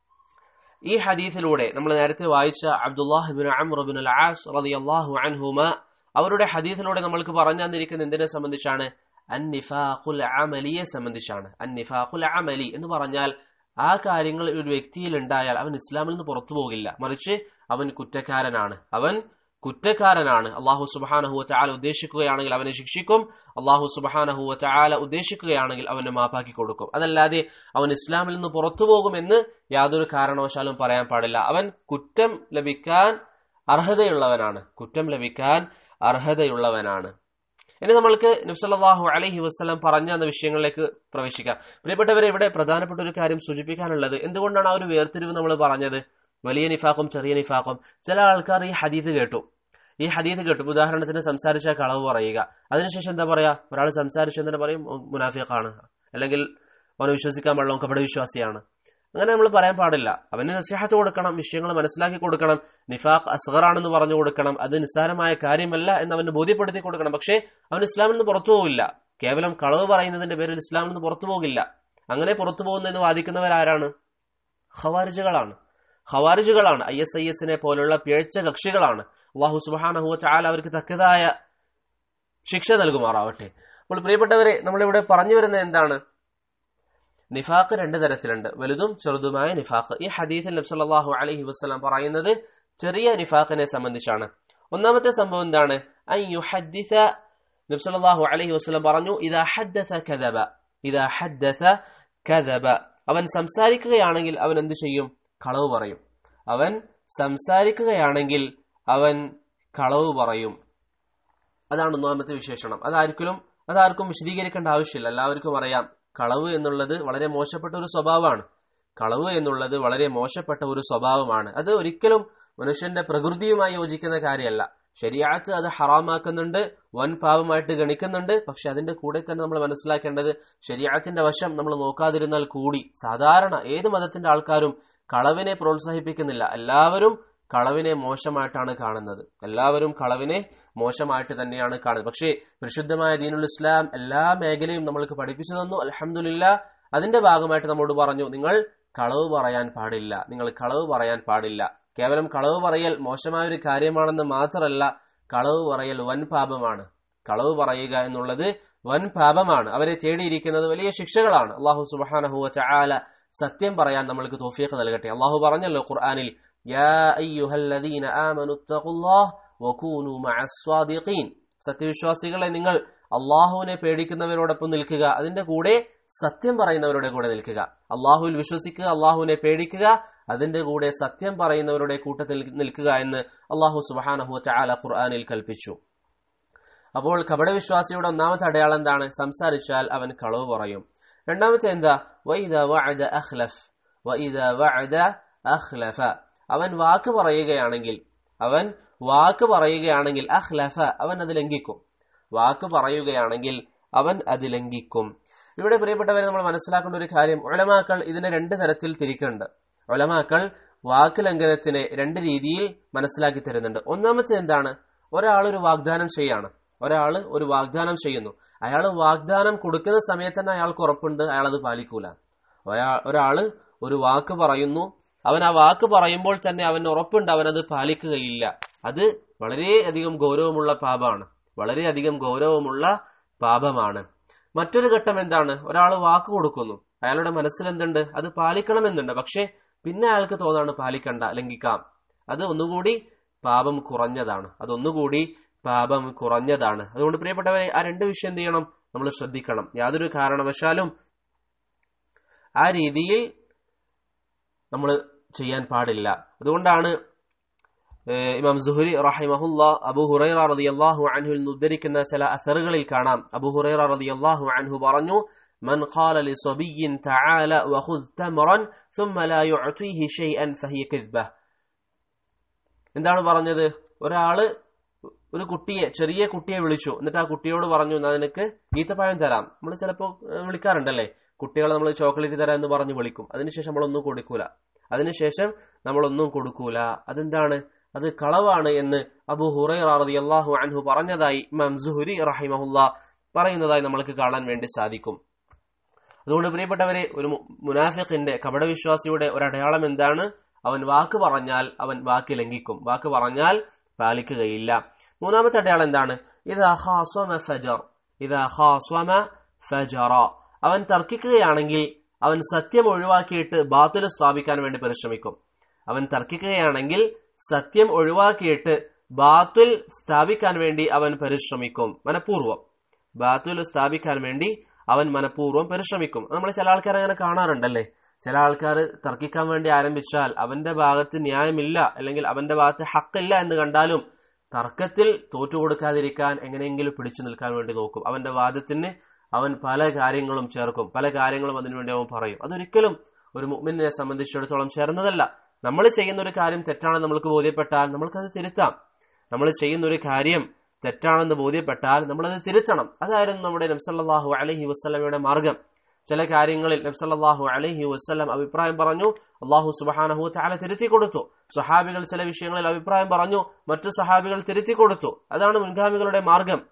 ഈ ഹദീസിലൂടെ നമ്മൾ നേരത്തെ വായിച്ച Abdullah bin Amr bin al As റളിയല്ലാഹു അൻഹുമ അവരുടെ ഹദീസിലൂടെ നമ്മൾക്ക് പറഞ്ഞു തന്നിരിക്കുന്ന എന്തിനെ സംബന്ധിച്ചാണ് അൻ നിഫാഖുൽ അമലിയെ സംബന്ധിച്ചാണ് അൻ നിഫാഖുൽ അമലി എന്ന് പറഞ്ഞാൽ ആ കാര്യങ്ങൾ ഒരു വ്യക്തിയിൽ ഉണ്ടായാൽ അവൻ ഇസ്ലാമിൽ നിന്ന് പുറത്തു പോകില്ല മറിച്ച് അവൻ കുറ്റക്കാരനാണ് അവൻ കുറ്റക്കാരനാണ് അള്ളാഹു സുബാനഹുവ ചാല ഉദ്ദേശിക്കുകയാണെങ്കിൽ അവനെ ശിക്ഷിക്കും അള്ളാഹു സുബാനഹുവ ചാല ഉദ്ദേശിക്കുകയാണെങ്കിൽ അവന് മാപ്പാക്കി കൊടുക്കും അതല്ലാതെ അവൻ ഇസ്ലാമിൽ നിന്ന് പുറത്തു പോകുമെന്ന് യാതൊരു കാരണവശാലും പറയാൻ പാടില്ല അവൻ കുറ്റം ലഭിക്കാൻ അർഹതയുള്ളവനാണ് കുറ്റം ലഭിക്കാൻ അർഹതയുള്ളവനാണ് ഇനി നമ്മൾക്ക് നബ്സല്ലാഹു അലഹി വസ്ലം പറഞ്ഞ എന്ന വിഷയങ്ങളിലേക്ക് പ്രവേശിക്കാം പ്രിയപ്പെട്ടവരെ ഇവിടെ പ്രധാനപ്പെട്ട ഒരു കാര്യം സൂചിപ്പിക്കാനുള്ളത് എന്തുകൊണ്ടാണ് ആ ഒരു വേർതിരിവ് നമ്മൾ പറഞ്ഞത് വലിയ നിഫാഖും ചെറിയ നിഫാഖും ചില ആൾക്കാർ ഈ ഹദീത്ത് കേട്ടു ഈ ഹദീത്ത് കേട്ടു ഉദാഹരണത്തിന് സംസാരിച്ച കളവ് പറയുക അതിനുശേഷം എന്താ പറയാ ഒരാൾ സംസാരിച്ചു എന്തിനാ പറയും മുനാഫിഖാണ് അല്ലെങ്കിൽ അവന് വിശ്വസിക്കാൻ പാടില്ല കപട വിശ്വാസിയാണ് അങ്ങനെ നമ്മൾ പറയാൻ പാടില്ല അവന് നസിഹത്ത് കൊടുക്കണം വിഷയങ്ങൾ മനസ്സിലാക്കി കൊടുക്കണം നിഫാഖ് അസ്ഗറാണെന്ന് പറഞ്ഞു കൊടുക്കണം അത് നിസ്സാരമായ കാര്യമല്ല എന്ന് അവന് ബോധ്യപ്പെടുത്തി കൊടുക്കണം പക്ഷേ അവൻ ഇസ്ലാമിൽ നിന്ന് പുറത്തു പോകില്ല കേവലം കളവ് പറയുന്നതിന്റെ പേരിൽ ഇസ്ലാമിൽ നിന്ന് പുറത്തു പോകില്ല അങ്ങനെ പുറത്തു പോകുന്നതെന്ന് വാദിക്കുന്നവരാരാണ് ഖവാരിജുകളാണ് ഖവാരിജുകളാണ് ഐ എസ് ഐ എസിനെ പോലുള്ള പിഴച്ച കക്ഷികളാണ് അള്ളാഹു സുബാനഹുവ ചാല അവർക്ക് തക്കതായ ശിക്ഷ നൽകുമാറാവട്ടെ അപ്പോൾ പ്രിയപ്പെട്ടവരെ നമ്മളിവിടെ പറഞ്ഞു വരുന്നത് എന്താണ് നിഫാഖ് രണ്ട് തരത്തിലുണ്ട് വലുതും ചെറുതുമായ നിഫാഖ് ഈ ഹദീസിൽ നബ്സല്ലാഹു അലഹി വസ്ലാം പറയുന്നത് ചെറിയ നിഫാഖിനെ സംബന്ധിച്ചാണ് ഒന്നാമത്തെ സംഭവം എന്താണ് നബ്സല്ലാഹു അലഹി വസ്ലം പറഞ്ഞു ഇതാ ഹദ്ദസ കദബ ഇതാ ഹദ്ദസ കദബ അവൻ സംസാരിക്കുകയാണെങ്കിൽ അവൻ എന്ത് ചെയ്യും കളവ് പറയും അവൻ സംസാരിക്കുകയാണെങ്കിൽ അവൻ കളവ് പറയും അതാണ് ഒന്നാമത്തെ വിശേഷണം അതായിരിക്കലും അതാർക്കും വിശദീകരിക്കേണ്ട ആവശ്യമില്ല എല്ലാവർക്കും അറിയാം കളവ് എന്നുള്ളത് വളരെ മോശപ്പെട്ട ഒരു സ്വഭാവമാണ് കളവ് എന്നുള്ളത് വളരെ മോശപ്പെട്ട ഒരു സ്വഭാവമാണ് അത് ഒരിക്കലും മനുഷ്യന്റെ പ്രകൃതിയുമായി യോജിക്കുന്ന കാര്യമല്ല ശരിയാത്ത് അത് ഹറാമാക്കുന്നുണ്ട് വൻ പാവമായിട്ട് ഗണിക്കുന്നുണ്ട് പക്ഷെ അതിന്റെ കൂടെ തന്നെ നമ്മൾ മനസ്സിലാക്കേണ്ടത് ശരിയാത്തിന്റെ വശം നമ്മൾ നോക്കാതിരുന്നാൽ കൂടി സാധാരണ ഏത് മതത്തിന്റെ ആൾക്കാരും കളവിനെ പ്രോത്സാഹിപ്പിക്കുന്നില്ല എല്ലാവരും കളവിനെ മോശമായിട്ടാണ് കാണുന്നത് എല്ലാവരും കളവിനെ മോശമായിട്ട് തന്നെയാണ് കാണുന്നത് പക്ഷേ പരിശുദ്ധമായ ദീനുൽ ഇസ്ലാം എല്ലാ മേഖലയും നമ്മൾക്ക് പഠിപ്പിച്ചു തന്നു അലഹമുല്ല അതിന്റെ ഭാഗമായിട്ട് നമ്മോട് പറഞ്ഞു നിങ്ങൾ കളവ് പറയാൻ പാടില്ല നിങ്ങൾ കളവ് പറയാൻ പാടില്ല കേവലം കളവ് പറയൽ മോശമായ ഒരു കാര്യമാണെന്ന് മാത്രമല്ല കളവ് പറയൽ വൻ പാപമാണ് കളവ് പറയുക എന്നുള്ളത് വൻ പാപമാണ് അവരെ തേടിയിരിക്കുന്നത് വലിയ ശിക്ഷകളാണ് അള്ളാഹു സുബാനഹുവ ചാല സത്യം പറയാൻ നമ്മൾക്ക് തോഫിയൊക്കെ നൽകട്ടെ അള്ളാഹു പറഞ്ഞല്ലോ ഖുർആാനിൽ സത്യവിശ്വാസികളെ നിങ്ങൾ അള്ളാഹുവിനെ പേടിക്കുന്നവരോടൊപ്പം നിൽക്കുക അതിന്റെ കൂടെ സത്യം പറയുന്നവരുടെ കൂടെ നിൽക്കുക അള്ളാഹുവിൽ വിശ്വസിക്കുക അള്ളാഹുവിനെ പേടിക്കുക അതിന്റെ കൂടെ സത്യം പറയുന്നവരുടെ കൂട്ടത്തിൽ നിൽക്കുക എന്ന് അള്ളാഹു സുബാനഹു ചാല ഖുർആാനിൽ കൽപ്പിച്ചു അപ്പോൾ കപടവിശ്വാസിയുടെ ഒന്നാമത്തെ അടയാളം എന്താണ് സംസാരിച്ചാൽ അവൻ കളവ് പറയും രണ്ടാമത്തെ എന്താ വൈദ വഅദ അഖ്ലഫ് വൈദ വഅദ അഖ്ലഫ അവൻ വാക്ക് പറയുകയാണെങ്കിൽ അവൻ വാക്ക് പറയുകയാണെങ്കിൽ അഖ്ലഫ അവൻ അത് ലംഘിക്കും വാക്ക് പറയുകയാണെങ്കിൽ അവൻ അത് ലംഘിക്കും ഇവിടെ പ്രിയപ്പെട്ടവരെ നമ്മൾ മനസ്സിലാക്കേണ്ട ഒരു കാര്യം ഒളമാക്കൾ ഇതിനെ രണ്ട് തരത്തിൽ തിരിക്കുന്നുണ്ട് ഒളമാക്കൾ വാക്ക് ലംഘനത്തിനെ രണ്ട് രീതിയിൽ മനസ്സിലാക്കി തരുന്നുണ്ട് ഒന്നാമത്തെ എന്താണ് ഒരാൾ ഒരു വാഗ്ദാനം ചെയ്യാണ് ഒരാൾ ഒരു വാഗ്ദാനം ചെയ്യുന്നു അയാൾ വാഗ്ദാനം കൊടുക്കുന്ന സമയത്ത് തന്നെ അയാൾക്ക് ഉറപ്പുണ്ട് അയാൾ അത് പാലിക്കൂല ഒരാ ഒരാള് ഒരു വാക്ക് പറയുന്നു അവൻ ആ വാക്ക് പറയുമ്പോൾ തന്നെ അവൻ ഉറപ്പുണ്ട് അവൻ അത് പാലിക്കുകയില്ല അത് വളരെയധികം ഗൗരവമുള്ള പാപമാണ് വളരെയധികം ഗൗരവമുള്ള പാപമാണ് മറ്റൊരു ഘട്ടം എന്താണ് ഒരാൾ വാക്ക് കൊടുക്കുന്നു അയാളുടെ മനസ്സിൽ എന്തുണ്ട് അത് പാലിക്കണമെന്നുണ്ട് പക്ഷെ പിന്നെ അയാൾക്ക് തോന്നാണ് പാലിക്കണ്ട ലംഘിക്കാം അത് ഒന്നുകൂടി പാപം കുറഞ്ഞതാണ് അതൊന്നുകൂടി പാപം കുറഞ്ഞതാണ് അതുകൊണ്ട് പ്രിയപ്പെട്ടവരെ ആ രണ്ട് വിഷയം എന്ത് ചെയ്യണം നമ്മൾ ശ്രദ്ധിക്കണം യാതൊരു കാരണവശാലും ആ രീതിയിൽ നമ്മൾ ചെയ്യാൻ പാടില്ല അതുകൊണ്ടാണ് ഇമാം സുഹരി റഹിമഹുല്ല അബു ഹുറൈറ റളിയല്ലാഹു അൻഹുൽ ഉദ്ധരിക്കുന്ന ചില അസറുകളിൽ കാണാം അബു ഹുറൈറ റളിയല്ലാഹു അൻഹു പറഞ്ഞു من قال لصبي تعالى وخذ تمرا ثم لا يعطيه شيئا فهي كذبة എന്താണ് പറഞ്ഞത് ഒരാള് ഒരു കുട്ടിയെ ചെറിയ കുട്ടിയെ വിളിച്ചു എന്നിട്ട് ആ കുട്ടിയോട് പറഞ്ഞു എന്നാ നിനക്ക് ഈത്തപ്പഴം തരാം നമ്മൾ ചിലപ്പോൾ വിളിക്കാറുണ്ടല്ലേ കുട്ടികളെ നമ്മൾ ചോക്ലേറ്റ് തരാം എന്ന് പറഞ്ഞു വിളിക്കും അതിനുശേഷം നമ്മളൊന്നും കൊടുക്കൂല അതിനുശേഷം നമ്മളൊന്നും കൊടുക്കൂല അതെന്താണ് അത് കളവാണ് എന്ന് അബു ഹുറൈറാറതി അള്ളാഹു അൻഹു പറഞ്ഞതായി ഇമാം സുഹുരി റഹിമഹുല്ല പറയുന്നതായി നമ്മൾക്ക് കാണാൻ വേണ്ടി സാധിക്കും അതുകൊണ്ട് പ്രിയപ്പെട്ടവരെ ഒരു മുനാഫിഖിന്റെ കപടവിശ്വാസിയുടെ ഒരു അടയാളം എന്താണ് അവൻ വാക്ക് പറഞ്ഞാൽ അവൻ വാക്ക് ലംഘിക്കും വാക്ക് പറഞ്ഞാൽ പാലിക്കുകയില്ല മൂന്നാമത്തെ അടയാളം എന്താണ് ഇത് ഫജർ ഇത് ഫജറ അവൻ തർക്കിക്കുകയാണെങ്കിൽ അവൻ സത്യം ഒഴിവാക്കിയിട്ട് ബാത്തുൽ സ്ഥാപിക്കാൻ വേണ്ടി പരിശ്രമിക്കും അവൻ തർക്കിക്കുകയാണെങ്കിൽ സത്യം ഒഴിവാക്കിയിട്ട് ബാത്തുൽ സ്ഥാപിക്കാൻ വേണ്ടി അവൻ പരിശ്രമിക്കും മനഃപൂർവ്വം ബാത്തുൽ സ്ഥാപിക്കാൻ വേണ്ടി അവൻ മനഃപൂർവ്വം പരിശ്രമിക്കും നമ്മൾ ചില ആൾക്കാർ അങ്ങനെ കാണാറുണ്ടല്ലേ ചില ആൾക്കാർ തർക്കിക്കാൻ വേണ്ടി ആരംഭിച്ചാൽ അവന്റെ ഭാഗത്ത് ന്യായമില്ല അല്ലെങ്കിൽ അവന്റെ ഭാഗത്ത് ഹക്കില്ല എന്ന് കണ്ടാലും തർക്കത്തിൽ തോറ്റുകൊടുക്കാതിരിക്കാൻ എങ്ങനെയെങ്കിലും പിടിച്ചു നിൽക്കാൻ വേണ്ടി നോക്കും അവന്റെ വാദത്തിന് അവൻ പല കാര്യങ്ങളും ചേർക്കും പല കാര്യങ്ങളും അതിനുവേണ്ടി അവൻ പറയും അതൊരിക്കലും ഒരു മുഗ്മിനെ സംബന്ധിച്ചിടത്തോളം ചേർന്നതല്ല നമ്മൾ ചെയ്യുന്ന ഒരു കാര്യം തെറ്റാണെന്ന് നമ്മൾക്ക് ബോധ്യപ്പെട്ടാൽ നമ്മൾക്കത് തിരുത്താം നമ്മൾ ചെയ്യുന്ന ഒരു കാര്യം തെറ്റാണെന്ന് ബോധ്യപ്പെട്ടാൽ നമ്മളത് തിരുത്തണം അതായിരുന്നു നമ്മുടെ നബ്സല്ലാഹു അലഹി വസ്ലമയുടെ മാർഗം ചില കാര്യങ്ങളിൽ നബ്സല്ലാഹു അലഹി വസ്ലം അഭിപ്രായം പറഞ്ഞു അള്ളാഹു സുബാനഹു താല തിരുത്തി കൊടുത്തു സഹാബികൾ ചില വിഷയങ്ങളിൽ അഭിപ്രായം പറഞ്ഞു മറ്റു സഹാബികൾ തിരുത്തി കൊടുത്തു അതാണ് മുൻഗാമികളുടെ മാർഗം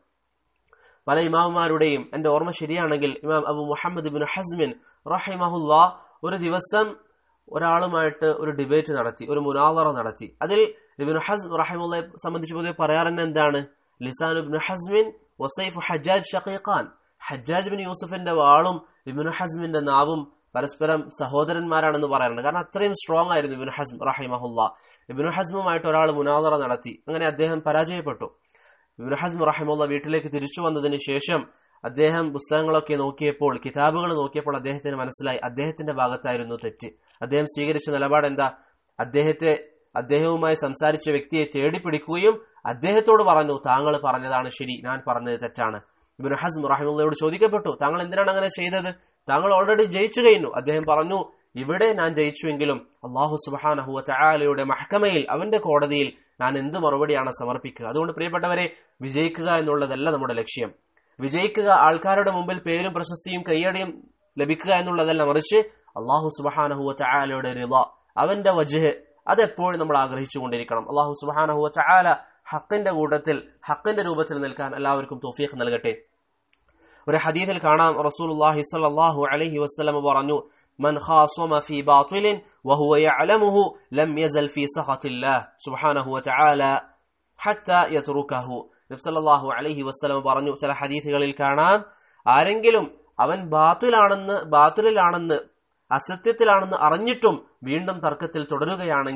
പല ഇമാമുമാരുടെയും എന്റെ ഓർമ്മ ശരിയാണെങ്കിൽ ഇമാം അബു മുഹമ്മദ് ബിൻ ഹസ്മിൻ റഹിമഹുല്ല ഒരു ദിവസം ഒരാളുമായിട്ട് ഒരു ഡിബേറ്റ് നടത്തി ഒരു മുനാദറ നടത്തി അതിൽ ഇബിൻ ഹസ് റഹിമുള്ളയെ സംബന്ധിച്ച് പൊതുവെ പറയാറുണ്ട് എന്താണ് ലിസാൻ ഇബിൻ ഹസ്മിൻ വസൈഫ് ഹജ്ജാജ് ഷഖീഖാൻ ഹജ്ജാജ് ബിൻ യൂസുഫിന്റെ വാളും ഇബിൻ ഹസ്മിന്റെ നാവും പരസ്പരം സഹോദരന്മാരാണെന്ന് പറയാറുണ്ട് കാരണം അത്രയും സ്ട്രോങ് ആയിരുന്നു ഇബിൻ ഹസ്ം റഹിമഹുല്ല ഇബിൻ ഹസ്മുമായിട്ട് ഒരാൾ മുനാദറ നടത്തി അങ്ങനെ അദ്ദേഹം പരാജയപ്പെട്ടു ഇബിൻ ഹസ്ം റഹിമുള്ള വീട്ടിലേക്ക് തിരിച്ചു വന്നതിന് ശേഷം അദ്ദേഹം പുസ്തകങ്ങളൊക്കെ നോക്കിയപ്പോൾ കിതാബുകൾ നോക്കിയപ്പോൾ അദ്ദേഹത്തിന് മനസ്സിലായി അദ്ദേഹത്തിന്റെ ഭാഗത്തായിരുന്നു തെറ്റ് അദ്ദേഹം സ്വീകരിച്ച നിലപാട് എന്താ അദ്ദേഹത്തെ അദ്ദേഹവുമായി സംസാരിച്ച വ്യക്തിയെ തേടി പിടിക്കുകയും അദ്ദേഹത്തോട് പറഞ്ഞു താങ്കൾ പറഞ്ഞതാണ് ശരി ഞാൻ പറഞ്ഞത് തെറ്റാണ് ഇബിൻ ഹസ്ം റഹിമുള്ളയോട് ചോദിക്കപ്പെട്ടു താങ്കൾ എന്തിനാണ് അങ്ങനെ ചെയ്തത് താങ്കൾ ഓൾറെഡി ജയിച്ചു കഴിഞ്ഞു അദ്ദേഹം പറഞ്ഞു ഇവിടെ ഞാൻ ജയിച്ചുവെങ്കിലും അള്ളാഹു സുബാനഹുവ ചായാലയുടെ മഹക്കമയിൽ അവന്റെ കോടതിയിൽ ഞാൻ എന്ത് മറുപടിയാണ് സമർപ്പിക്കുക അതുകൊണ്ട് പ്രിയപ്പെട്ടവരെ വിജയിക്കുക എന്നുള്ളതല്ല നമ്മുടെ ലക്ഷ്യം വിജയിക്കുക ആൾക്കാരുടെ മുമ്പിൽ പേരും പ്രശസ്തിയും കയ്യടിയും ലഭിക്കുക എന്നുള്ളതല്ല മറിച്ച് അള്ളാഹു സുബാനഹുവ ചായാലയുടെ റിള അവന്റെ വജഹ് അതെപ്പോഴും നമ്മൾ ആഗ്രഹിച്ചുകൊണ്ടിരിക്കണം അള്ളാഹു സുബാനഹുവ ചായാല ഹക്കിന്റെ കൂട്ടത്തിൽ ഹക്കിന്റെ രൂപത്തിൽ നിൽക്കാൻ എല്ലാവർക്കും തോഫീഖ് നൽകട്ടെ ഒരു ഹദീസിൽ കാണാം റസൂലുള്ളാഹി സ്വല്ലല്ലാഹു അലൈഹി വസല്ലം പറഞ്ഞു من خاصم في باطل وهو يعلمه لم يزل في سخط الله سبحانه وتعالى حتى يتركه നബി സല്ലല്ലാഹു അലൈഹി വസല്ലം പറഞ്ഞു ചില ഹദീസുകളിൽ കാണാം ആരെങ്കിലും അവൻ ബാത്തിലാണെന്ന് ബാത്തിലാണെന്ന് അസത്യത്തിലാണെന്ന് അറിഞ്ഞിട്ടും വീണ്ടും തർക്കത്തിൽ തുടരുകയാണെങ്കിൽ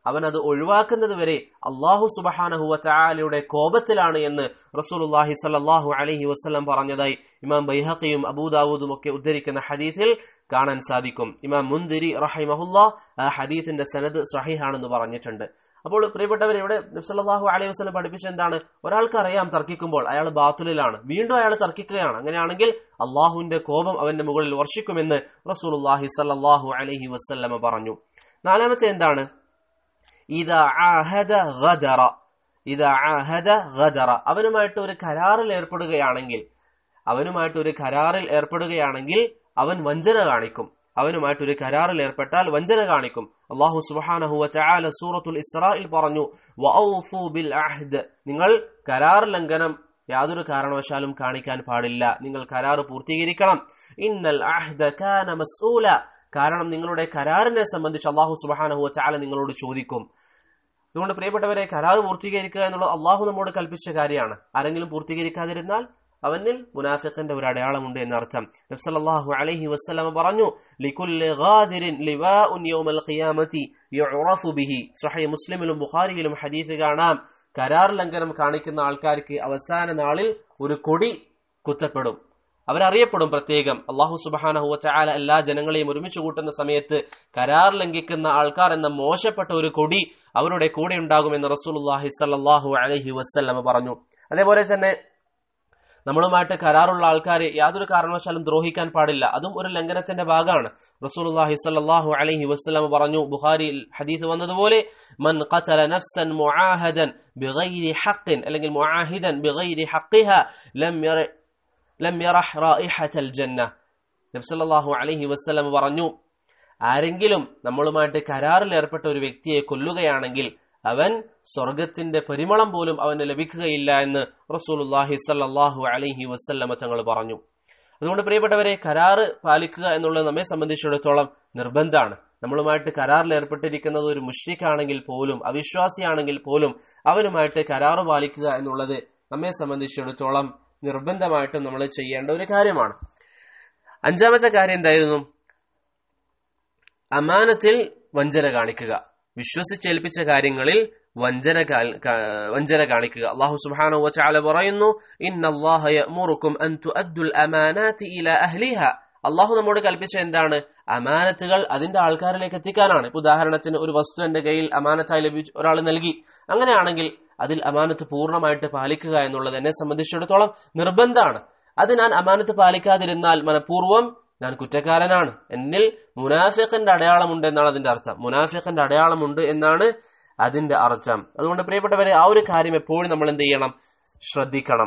അവൻ അത് ഒഴിവാക്കുന്നത് വരെ അള്ളാഹു സുബഹാനഹുവ ചായാലയുടെ കോപത്തിലാണ് എന്ന് റസൂലുല്ലാഹി സല്ലാഹു അലഹി വസ്ലം പറഞ്ഞതായി ഇമാം ബൈഹഖിയും അബൂദാവൂദും ഒക്കെ ഉദ്ധരിക്കുന്ന ഹദീസിൽ കാണാൻ സാധിക്കും ഇമാം മുന്തിരി റഹിമഹുല്ല ആ ഹദീസിന്റെ സനദ് സഹിഹാണെന്ന് പറഞ്ഞിട്ടുണ്ട് അപ്പോൾ പ്രിയപ്പെട്ടവർ ഇവിടെ നബ്സല്ലാഹു അലൈഹി വസ്ലം പഠിപ്പിച്ച എന്താണ് ഒരാൾക്ക് അറിയാം തർക്കിക്കുമ്പോൾ അയാൾ ബാത്തുലിലാണ് വീണ്ടും അയാൾ തർക്കിക്കുകയാണ് അങ്ങനെയാണെങ്കിൽ അള്ളാഹുവിന്റെ കോപം അവന്റെ മുകളിൽ വർഷിക്കുമെന്ന് റസൂലുല്ലാഹി സല്ലാഹു അലൈഹി വസ്ല്ലമ പറഞ്ഞു നാലാമത്തെ എന്താണ് ഇതാ ആഹദ ഗദറ ഇതാ ആഹദ ഗദറ അവനുമായിട്ട് ഒരു കരാറിൽ ഏർപ്പെടുകയാണെങ്കിൽ അവനുമായിട്ട് ഒരു കരാറിൽ ഏർപ്പെടുകയാണെങ്കിൽ അവൻ വഞ്ചന കാണിക്കും അവനുമായിട്ട് ഒരു കരാറിൽ ഏർപ്പെട്ടാൽ വഞ്ചന കാണിക്കും അള്ളാഹു സുബാനഹു ചാല സൂറത്തുൽ ഇസ്രായിൽ പറഞ്ഞു വഔഫു ബിൽ അഹ്ദ് നിങ്ങൾ കരാർ ലംഘനം യാതൊരു കാരണവശാലും കാണിക്കാൻ പാടില്ല നിങ്ങൾ കരാർ പൂർത്തീകരിക്കണം ഇന്നൽ അഹ്ദ കാന മസ്ഊല കാരണം നിങ്ങളുടെ കരാറിനെ സംബന്ധിച്ച് അള്ളാഹു സുബാനഹു ചാല നിങ്ങളോട് ചോദിക്കും അതുകൊണ്ട് പ്രിയപ്പെട്ടവരെ കരാർ പൂർത്തീകരിക്കുക എന്നുള്ളത് അള്ളാഹു നമ്മോട് കൽപ്പിച്ച കാര്യമാണ് ആരെങ്കിലും പൂർത്തീകരിക്കാതിരുന്നാൽ അവനിൽ മുനാഫിഖിന്റെ ഒരു അടയാളമുണ്ട് എന്നർത്ഥം നബ്സല്ലാഹു അലൈഹി വസ്ലമ പറഞ്ഞു ലികുല്ലി ഗാദിരിൻ ലിവാഉൻ യൗമൽ ഖിയാമത്തി യുറഫു ബിഹി സ്വഹീഹ് മുസ്ലിമിലും ബുഖാരിയിലും ഹദീസ് കാണാം കരാർ ലംഘനം കാണിക്കുന്ന ആൾക്കാർക്ക് അവസാന നാളിൽ ഒരു കൊടി കുത്തപ്പെടും അവരറിയപ്പെടും പ്രത്യേകം അള്ളാഹു സുബാനഹു ചാല എല്ലാ ജനങ്ങളെയും ഒരുമിച്ച് കൂട്ടുന്ന സമയത്ത് കരാർ ലംഘിക്കുന്ന ആൾക്കാർ എന്ന മോശപ്പെട്ട ഒരു കൊടി അവരുടെ കൂടെ ഉണ്ടാകുമെന്ന് റസൂലുല്ലാഹി സല്ലാഹു അലഹി വസ്ല്ലമ പറഞ്ഞു അതേപോലെ തന്നെ നമ്മളുമായിട്ട് കരാറുള്ള ആൾക്കാരെ യാതൊരു കാരണവശാലും ദ്രോഹിക്കാൻ പാടില്ല അതും ഒരു ലംഘനത്തിന്റെ ഭാഗമാണ് റസൂലുള്ളാഹി സ്വല്ലല്ലാഹു അലൈഹി വസല്ലം പറഞ്ഞു ബുഖാരിയിൽ ഹദീസ് വന്നതുപോലെ മൻ ഖതല നഫ്സൻ മുആഹദൻ ബിഗൈരി ഹഖ്ൻ അല്ലെങ്കിൽ മുആഹിദൻ ബിഗൈരി ഹഖിഹ ലം യറ ലം യറഹ് റായിഹത്തൽ ജന്ന നബി സല്ലല്ലാഹു അലൈഹി വസല്ലം പറഞ്ഞു ആരെങ്കിലും നമ്മളുമായിട്ട് കരാറിൽ ഏർപ്പെട്ട ഒരു വ്യക്തിയെ കൊല്ലുകയാണെങ്കിൽ അവൻ സ്വർഗത്തിന്റെ പരിമളം പോലും അവന് ലഭിക്കുകയില്ല എന്ന് റസൂലുല്ലാഹി സല്ലാഹു അലൈഹി വസ്ല്ലമ തങ്ങൾ പറഞ്ഞു അതുകൊണ്ട് പ്രിയപ്പെട്ടവരെ കരാറ് പാലിക്കുക എന്നുള്ളത് നമ്മെ സംബന്ധിച്ചിടത്തോളം നിർബന്ധമാണ് നമ്മളുമായിട്ട് കരാറിൽ ഏർപ്പെട്ടിരിക്കുന്നത് ഒരു മുഷ്രിഖാണെങ്കിൽ പോലും അവിശ്വാസിയാണെങ്കിൽ പോലും അവനുമായിട്ട് കരാറ് പാലിക്കുക എന്നുള്ളത് നമ്മെ സംബന്ധിച്ചിടത്തോളം നിർബന്ധമായിട്ടും നമ്മൾ ചെയ്യേണ്ട ഒരു കാര്യമാണ് അഞ്ചാമത്തെ കാര്യം എന്തായിരുന്നു അമാനത്തിൽ വഞ്ചന കാണിക്കുക വിശ്വസിച്ചേൽപ്പിച്ച കാര്യങ്ങളിൽ വഞ്ചന വഞ്ചന കാണിക്കുക അള്ളാഹു സുബ്ഹാനഹു വതആല പറയുന്നു ഇന്നല്ലാഹ യഅ്മുറുക്കും അൻ തുഅദ്ദുൽ അമാനാതി ഇലാ അഹ്ലിഹ അള്ളാഹു നമ്മോട് കൽപ്പിച്ച എന്താണ് അമാനത്തുകൾ അതിന്റെ ആൾക്കാരിലേക്ക് എത്തിക്കാനാണ് ഇപ്പൊ ഉദാഹരണത്തിന് ഒരു വസ്തു എന്റെ കയ്യിൽ അമാനത്തായി ലഭിച്ച ഒരാൾ നൽകി അങ്ങനെയാണെങ്കിൽ അതിൽ അമാനത്ത് പൂർണ്ണമായിട്ട് പാലിക്കുക എന്നുള്ളത് എന്നെ സംബന്ധിച്ചിടത്തോളം നിർബന്ധമാണ് അത് ഞാൻ അമാനത്ത് പാലിക്കാതിരുന്നാൽ മനഃപൂർവ്വം ഞാൻ കുറ്റക്കാരനാണ് എന്നിൽ മുനാഫിഖിന്റെ അടയാളമുണ്ട് എന്നാണ് അതിന്റെ അർത്ഥം മുനാഫിഖിന്റെ അടയാളമുണ്ട് എന്നാണ് അതിന്റെ അർത്ഥം അതുകൊണ്ട് പ്രിയപ്പെട്ടവരെ ആ ഒരു കാര്യം എപ്പോഴും നമ്മൾ എന്ത് ചെയ്യണം ശ്രദ്ധിക്കണം